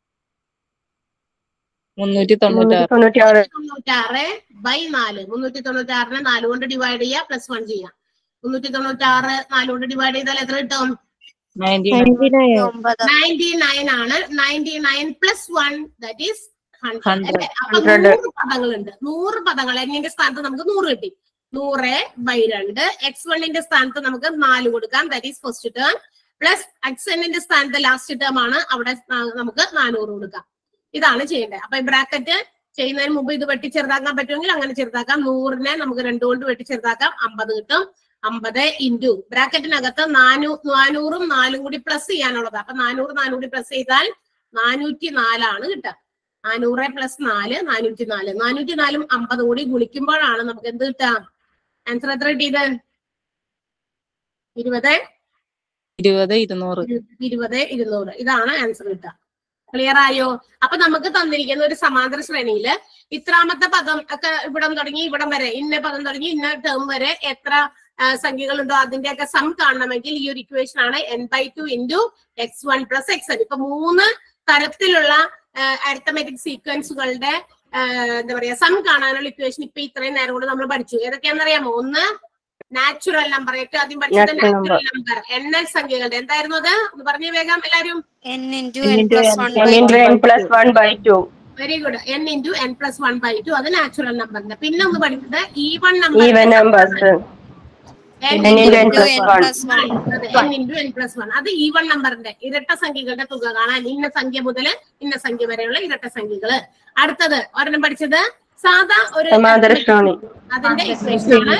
മുന്നൂറ്റി തൊണ്ണൂറ്റാറ് 96. തൊണ്ണൂറ്റാറ് ബൈ നാല് മുന്നൂറ്റി തൊണ്ണൂറ്റാറിനെ നാല് കൊണ്ട് ഡിവൈഡ് ചെയ്യുക പ്ലസ് വൺ ചെയ്യാം മുന്നൂറ്റി തൊണ്ണൂറ്റാറ് നാല് കൊണ്ട് ഡിവൈഡ് ചെയ്താൽ എത്ര കിട്ടും നയൻറ്റി ഒമ്പത് നയൻറ്റി നയൻ ആണ് ninety nine plus one that is hundred Hundred. അല്ലെ അപ്പൊ Hundred. നൂറ് പദങ്ങളുണ്ട് നൂറ് പദങ്ങൾ എന്നിന്റെ സ്ഥാനത്ത് നമുക്ക് നൂറ് കിട്ടി നൂറ് ബൈ രണ്ട് എക്സ് വണ്ണിന്റെ സ്ഥാനത്ത് നമുക്ക് നാല് കൊടുക്കാം that is first term plus x എന്നിന്റെ സ്ഥാനത്ത് ലാസ്റ്റ് ടേം ആണ് അവിടെ ന- നമുക്ക് നാനൂറ് കൊടുക്കാം ഇതാണ് ചെയ്യേണ്ടത് അപ്പൊ ഈ ബ്രാക്കറ്റ് ചെയ്യുന്നതിന് മുമ്പ് ഇത് വെട്ടി ചെറുതാക്കാൻ പറ്റുമെങ്കിൽ അങ്ങനെ ചെറുതാക്കാം നൂറിനെ നമുക്ക് രണ്ടു കൊണ്ട് വെട്ടി ചെറുതാക്കാം അമ്പത് കിട്ടും അമ്പത് ഇൻറ്റു ബ്രാക്കറ്റിനകത്ത് നാനൂ നാനൂറും നാലും കൂടി പ്ലസ് ചെയ്യാനുള്ളത് അപ്പൊ നാനൂറ് നാലും കൂടി പ്ലസ് ചെയ്താൽ നാനൂറ്റി നാലാണ് കിട്ടുക നാനൂറ് പ്ലസ് നാല് നാനൂറ്റി നാല് നാനൂറ്റി നാലും അമ്പത് കൂടി ഗുണിക്കുമ്പോഴാണ് നമുക്ക് എന്ത് കിട്ടുക ആൻസർ എത്ര കിട്ടിയത് ഇരുപത് ഇരുപത് ഇരുന്നൂറ് ഇരു- ഇരുപത് ഇരുന്നൂറ് ഇതാണ് ആൻസർ കിട്ടുക ക്ലിയർ ആയോ അപ്പൊ നമുക്ക് തന്നിരിക്കുന്ന ഒരു സമാന്തര ശ്രേണിയില് ഇത്രാമത്തെ പദം ഒക്കെ ഇവിടം തുടങ്ങി ഇവിടം വരെ ഇന്ന പദം തുടങ്ങി ഇന്ന ടേം വരെ എത്ര ആ, സംഖ്യകളുണ്ടോ അതിന്റെയൊക്കെ സം കാണണമെങ്കിൽ ഈ ഒരു ഇക്വേഷൻ ആണ് n by two into X one plus X n ഇപ്പൊ മൂന്ന് തരത്തിലുള്ള അരിത്തമെറ്റിക് സീക്വൻസുകളുടെ എന്താ പറയാ സം കാണാനുള്ള ഇക്വേഷൻ ഇപ്പൊ ഇത്രയും നേരം കൊണ്ട് നമ്മൾ പഠിച്ചു ഏതൊക്കെയാണെന്നറിയാമോ ഒന്ന് നാച്ചുറൽ നമ്പർ ഏറ്റവും ആദ്യം പഠിച്ചത് Natural number. നാച്ചുറൽ നമ്പർ എണ്ണൽ സംഖ്യകളുടെ എന്തായിരുന്നു അത് ഒന്ന് പറഞ്ഞു വേഗം എല്ലാരും n into N n into plus n 1 n by into n plus 1 by 2. Very good n into N plus one by two അത് നാച്ചുറൽ നമ്പറിന്റെ പിന്നെ ഒന്ന് പഠിച്ചത് even number Even numbers. n n into n into plus n 1. plus 1. N into N plus one അത് even നമ്പറിന്റെ ഇരട്ട സംഖ്യകളുടെ തുക കാണാൻ ഇന്ന സംഖ്യ മുതൽ ഇന്ന സംഖ്യ വരെയുള്ള ഇരട്ട സംഖ്യകള് അടുത്തത് ഒരെണ്ണം പഠിച്ചത് സാധാ ഒരു സമാന്തര ശ്രേണി അതിന്റെ ഇക്വേഷൻ ആണ്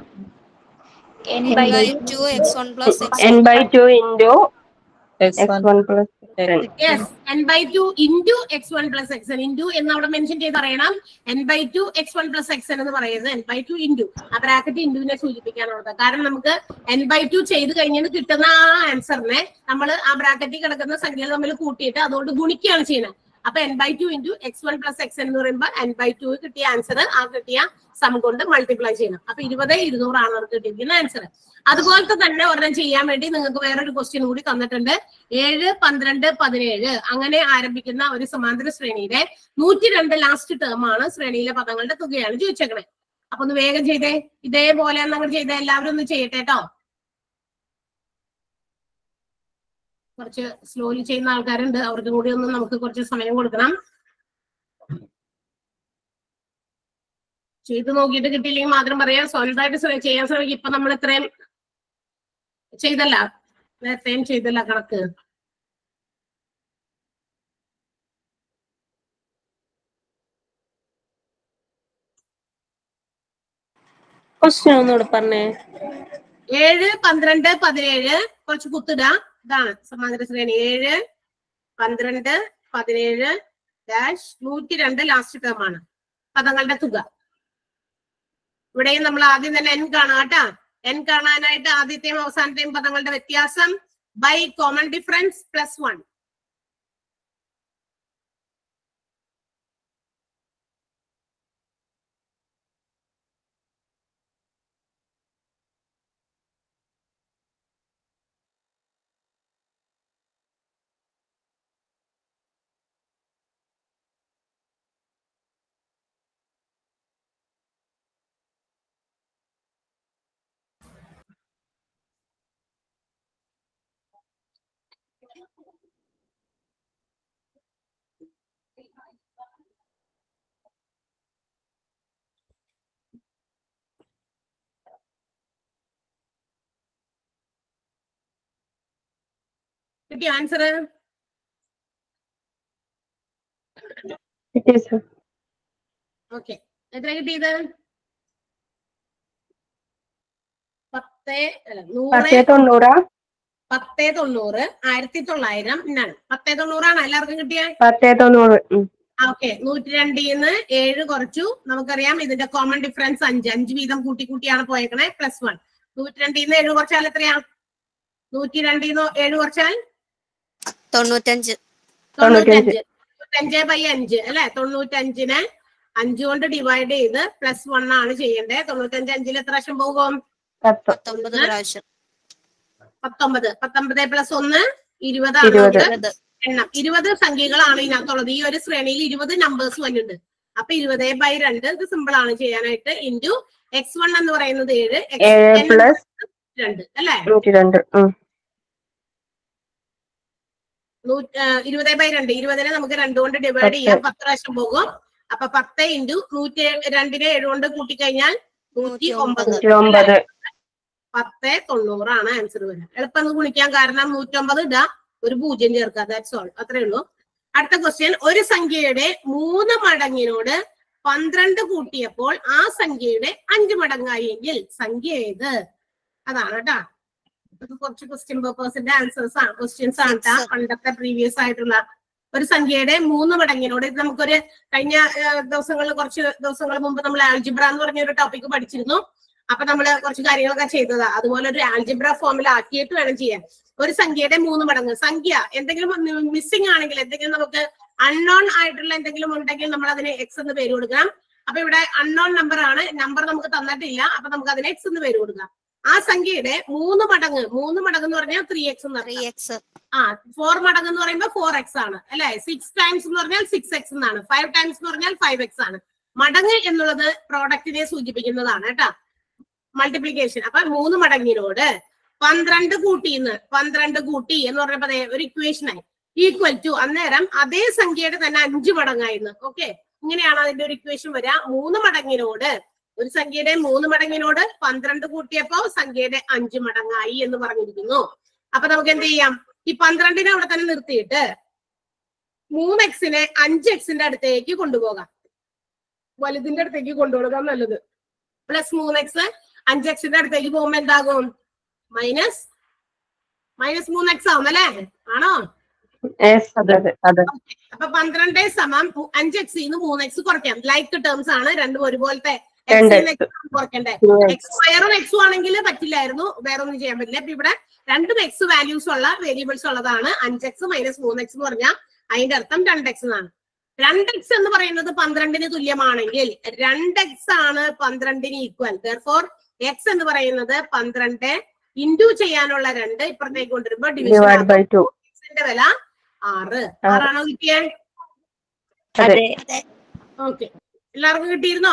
n by 2 x1 plus x n by 2 into x one x1 plus n. Yes n by two into X one plus X n into എന്ന് അവിടെ മെൻഷൻ ചെയ്ത് പറയണം n by two x one plus X n എന്ന് പറയുന്നത് n by two into ആ bracket ഇൻറ്റുവിനെ സൂചിപ്പിക്കാനുള്ളത് കാരണം നമുക്ക് എൻ ബൈ ടു ചെയ്ത് കഴിഞ്ഞിട്ട് കിട്ടുന്ന ആ ആൻസറിനെ നമ്മൾ ആ ബ്രാക്കറ്റിൽ കിടക്കുന്ന സംഖ്യകൾ തമ്മിൽ കൂട്ടിയിട്ട് അതുകൊണ്ട് ഗുണിക്കുകയാണ് ചെയ്യുന്നത് അപ്പൊ n by two into X one plus x എന്ന് പറയുമ്പോൾ എൻ ബൈ ടു കിട്ടിയ ആൻസർ ആ കിട്ടിയ സം കൊണ്ട് മൾട്ടിപ്ലൈ ചെയ്യണം അപ്പൊ ഇരുപത് ഇരുന്നൂറാണ് നമുക്ക് കിട്ടിയിരിക്കുന്ന ആൻസർ അതുപോലത്തെ തന്നെ ഒരെണ്ണം ചെയ്യാൻ വേണ്ടി നിങ്ങൾക്ക് വേറൊരു ക്വസ്റ്റ്യൻ കൂടി തന്നിട്ടുണ്ട് ഏഴ് പന്ത്രണ്ട് പതിനേഴ് അങ്ങനെ ആരംഭിക്കുന്ന ഒരു സമാന്തര ശ്രേണിയിലെ നൂറ്റി രണ്ട് ലാസ്റ്റ് ടേം ആണ് ശ്രേണിയിലെ പദങ്ങളുടെ തുകയാണ് ചോദിച്ചേക്കണേ അപ്പൊ ഒന്ന് വേഗം ചെയ്തേ ഇതേപോലെ അങ്ങോട്ട് ചെയ്തേ എല്ലാവരും ഒന്ന് ചെയ്യട്ടെ കേട്ടോ കുറച്ച് സ്ലോലി ചെയ്യുന്ന ആൾക്കാരുണ്ട് അവർക്ക് കൂടി ഒന്ന് നമുക്ക് കുറച്ച് സമയം കൊടുക്കണം ചെയ്ത് നോക്കിയിട്ട് കിട്ടിയില്ലെങ്കിൽ മാത്രം പറയാം സ്വന്തമായിട്ട് ശ്രമി- ചെയ്യാൻ ശ്രമിക്കും ഇപ്പൊ നമ്മൾ ഇത്രയും ചെയ്തല്ല നേരത്തെയും ചെയ്തല്ല കണക്ക് ക്വസ്റ്റ്യൻ ഒന്നുകൂടെ പറഞ്ഞേ ഏഴ് പന്ത്രണ്ട് പതിനേഴ് കുറച്ച് കുത്തിടാ ഇതാണ് സമാന്തര ശ്രേണി ഏഴ് പന്ത്രണ്ട് പതിനേഴ് ഡാഷ് നൂറ്റി രണ്ട് ലാസ്റ്റ് ടേം ആണ് പദങ്ങളുടെ തുക ഇവിടെയും നമ്മൾ ആദ്യം തന്നെ എൻ കാണാം കേട്ടാ എൻ കാണാനായിട്ട് ആദ്യത്തെയും അവസാനത്തെയും പദങ്ങളുടെ വ്യത്യാസം by common difference plus one കിട്ടിയോ ആൻസർ It is ഓക്കെ എത്ര കിട്ടിയത് പത്ത് അല്ല നൂറ് പത്തേ തൊണ്ണൂറാ പത്ത് തൊണ്ണൂറ് ആയിരത്തി തൊള്ളായിരം എന്നാണ് പത്ത് തൊണ്ണൂറാണ് എല്ലാവർക്കും കിട്ടിയ പത്തേ തൊണ്ണൂറ് ഉം. ഓക്കെ നൂറ്റി രണ്ടിന്ന് ഏഴ് കുറച്ചു നമുക്കറിയാം ഇതിന്റെ കോമൺ ഡിഫറൻസ് അഞ്ച് അഞ്ച് വീതം കൂട്ടി കൂട്ടിയാണ് പോയേക്കണേ പ്ലസ് വൺ നൂറ്റി രണ്ടിന്ന് ഏഴ് കുറച്ചാൽ എത്രയാ നൂറ്റി രണ്ടിന്ന് ഏഴ് കുറച്ചാൽ തൊണ്ണൂറ്റഞ്ച് തൊണ്ണൂറ്റഞ്ച് തൊണ്ണൂറ്റഞ്ച് ബൈ അഞ്ച് അല്ലെ തൊണ്ണൂറ്റഞ്ചിനെ അഞ്ച് കൊണ്ട് ഡിവൈഡ് ചെയ്ത് പ്ലസ് വൺ ആണ് ചെയ്യേണ്ടത് തൊണ്ണൂറ്റഞ്ച് അഞ്ചിൽ എത്ര വർഷം പോകും പത്ത് പത്തൊമ്പത് പ്രാവശ്യം പത്തൊമ്പത് പത്തൊമ്പത് പ്ലസ് ഒന്ന് ഇരുപതാണ് ഇരുപത്. നമുക്ക് ഇരുപത് എണ്ണം ഇരുപത് സംഖ്യകളാണ് ഇതിനകത്തുള്ളത് ഈ ഒരു ശ്രേണിയിൽ ഇരുപത് നമ്പേഴ്സ് വരുന്നുണ്ട് അപ്പൊ ഇരുപത് ബൈ രണ്ട് ഇത് സിമ്പിൾ ആണ് ചെയ്യാനായിട്ട് ഇൻറ്റു എക്സ് വൺ എന്ന് പറയുന്നത് ഏഴ് ഏഴ് എക്സ് പ്ലസ് രണ്ട് അല്ലെ നൂറ്റി രണ്ട് ഉം. ഇരുപത് ബൈ രണ്ട് ഇരുപതിനെ നമുക്ക് രണ്ട് കൊണ്ട് ഡിവൈഡ് ചെയ്യാം പത്ത് പ്രാവശ്യം പോകും അപ്പൊ പത്ത് ഇൻറ്റു നൂറ്റി രണ്ടിനെ ഏഴ് കൊണ്ട് കൂട്ടിക്കഴിഞ്ഞാൽ നൂറ്റി ഒമ്പത് നൂറ്റി ഒമ്പത് പത്ത് തൊണ്ണൂറാണ് ആൻസർ വരുന്നത് എളുപ്പം ഒന്ന് ഗുണിക്കാൻ കാരണം നൂറ്റൊമ്പത് ഇടാ ഒരു പൂജ്യം ചേർക്കുക ദാറ്റ്സ് ഓൾ അത്രേ ഉള്ളൂ അടുത്ത ക്വസ്റ്റ്യൻ ഒരു സംഖ്യയുടെ മൂന്ന് മടങ്ങിനോട് പന്ത്രണ്ട് കൂട്ടിയപ്പോൾ ആ സംഖ്യയുടെ അഞ്ച് മടങ്ങായെങ്കിൽ സംഖ്യ ഏത് അതാണ് കേട്ടാ ഇത് കുറച്ച് ക്വസ്റ്റ്യൻ പേപ്പേഴ്സിന്റെ ആൻസേഴ്സ് ആണ് ക്വസ്റ്റ്യൻസ് ആണ് ട്ടാ. Six. പണ്ടത്തെ പ്രീവിയസ് ആയിട്ടുള്ള ഒരു സംഖ്യയുടെ മൂന്ന് മടങ്ങിനോട് ഇത് നമുക്കൊരു കഴിഞ്ഞ ഏഹ്, ദിവസങ്ങളിൽ കുറച്ച് ദിവസങ്ങൾ മുമ്പ് നമ്മൾ ആൽജിബ്ര എന്ന് പറഞ്ഞ ഒരു ടോപ്പിക് പഠിച്ചിരുന്നു അപ്പൊ നമ്മൾ കുറച്ച് കാര്യങ്ങളൊക്കെ ചെയ്തതാ അതുപോലെ ഒരു ആൽജിബ്ര ഫോമിൽ ആക്കിയിട്ട് വേണം ചെയ്യാൻ ഒരു സംഖ്യയുടെ മൂന്ന് മടങ്ങ് സംഖ്യ എന്തെങ്കിലും മിസ്സിംഗ് ആണെങ്കിൽ എന്തെങ്കിലും നമുക്ക് അൺനോൺ ആയിട്ടുള്ള എന്തെങ്കിലും ഉണ്ടെങ്കിൽ നമ്മൾ അതിന് എക്സ് എന്ന് പേര് കൊടുക്കാം അപ്പൊ ഇവിടെ അൺനോൺ നമ്പർ ആണ് നമ്പർ നമുക്ക് തന്നിട്ടില്ല അപ്പൊ നമുക്ക് അതിന് എക്സ് എന്ന് പേര് കൊടുക്കാം ആ സംഖ്യയുടെ മൂന്ന് മടങ്ങ് മൂന്ന് മടങ്ങ് എന്ന് പറഞ്ഞാൽ ത്രീ എക്സ് എന്ന് ത്രീ പറയാം എക്സ് ആ ഫോർ മടങ്ങ് എന്ന് പറയുമ്പോൾ ഫോർ എക്സ് ആണ് അല്ലെ സിക്സ് ടൈംസ് എന്ന് പറഞ്ഞാൽ സിക്സ് എക്സ് എന്നാണ് ഫൈവ് ടൈംസ് എന്ന് പറഞ്ഞാൽ ഫൈവ് എക്സ് ആണ് മടങ്ങ് എന്നുള്ളത് പ്രോഡക്റ്റിനെ സൂചിപ്പിക്കുന്നതാണ് കേട്ടോ മൾട്ടിപ്ലിക്കേഷൻ അപ്പൊ മൂന്ന് മടങ്ങിനോട് പന്ത്രണ്ട് കൂട്ടിന്ന് പന്ത്രണ്ട് കൂട്ടി എന്ന് പറഞ്ഞപ്പോ ദേ ഒരു ഇക്വേഷൻ ആയി ഈക്വൽ ടു അന്നേരം അതേ സംഖ്യയുടെ തന്നെ അഞ്ച് മടങ്ങായിരുന്നു ഓക്കെ ഇങ്ങനെയാണ് അതിന്റെ ഒരു ഇക്വേഷൻ വരിക മൂന്ന് മടങ്ങിനോട് ഒരു സംഖ്യയുടെ മൂന്ന് മടങ്ങിനോട് പന്ത്രണ്ട് കൂട്ടിയപ്പോ സംഖ്യയുടെ അഞ്ച് മടങ്ങായി എന്ന് പറഞ്ഞിരിക്കുന്നു അപ്പൊ നമുക്ക് എന്ത് ചെയ്യാം ഈ പന്ത്രണ്ടിനെ അവിടെ തന്നെ നിർത്തിയിട്ട് മൂന്ന് എക്സിനെ അഞ്ച് എക്സിന്റെ അടുത്തേക്ക് കൊണ്ടുപോകാം വലുതിന്റെ അടുത്തേക്ക് കൊണ്ടുപോകാം നല്ലത് പ്ലസ് മൂന്ന് എക്സ് അഞ്ച് എക്സിന്റെ അടുത്തേക്ക് പോകുമ്പോ എന്താകും മൈനസ് മൈനസ് മൂന്ന് എക്സ് ആവും അല്ലേ ആണോ യെസ് അതെ അതെ അതെ അപ്പൊ പന്ത്രണ്ട് സമം മു- അഞ്ച് എക്സ് നിന്ന് മൂന്ന് എക്സ് കുറയ്ക്കാം ലൈക്ക് ടേംസ് ആണ് രണ്ടും ഒരുപോലത്തെ രണ്ട് എക്സ് X. കുറയ്ക്കണ്ടേ Two X. എക്സ് സ്ക്വയറും എക്സും ആണെങ്കിൽ പറ്റില്ലായിരുന്നു വേറെ ഒന്നും ചെയ്യാൻ പറ്റില്ല ഇപ്പൊ ഇവിടെ രണ്ടും എക്സ് വാല്യൂസ് ഉള്ള വേരിയബിൾസ് ഉള്ളതാണ് അഞ്ച് എക്സ് മൈനസ് മൂന്ന് എക്സ് എന്ന് പറഞ്ഞാൽ അതിന്റെ അർത്ഥം രണ്ട് എക്സ് എന്നാണ് രണ്ട് എക്സ് എന്ന് പറയുന്നത് പന്ത്രണ്ടിന് തുല്യമാണെങ്കിൽ രണ്ട് എക്സ് ആണ് പന്ത്രണ്ടിന് ഈക്വൽ ഫോർ എക്സ് എന്ന് പറയുന്നത് പന്ത്രണ്ട് ഇൻറ്റു ചെയ്യാനുള്ള രണ്ട് ഇപ്പുറത്തേക്ക് കൊണ്ടുവരുമ്പോ ഡിവൈഡ് ഡിവിഷൻ ബൈ ടു എക്സിന്റെ വില ആറ് ആറാണോ കിട്ടിയത് അതെ ഓക്കെ എല്ലാവർക്കും കിട്ടിയിരുന്നോ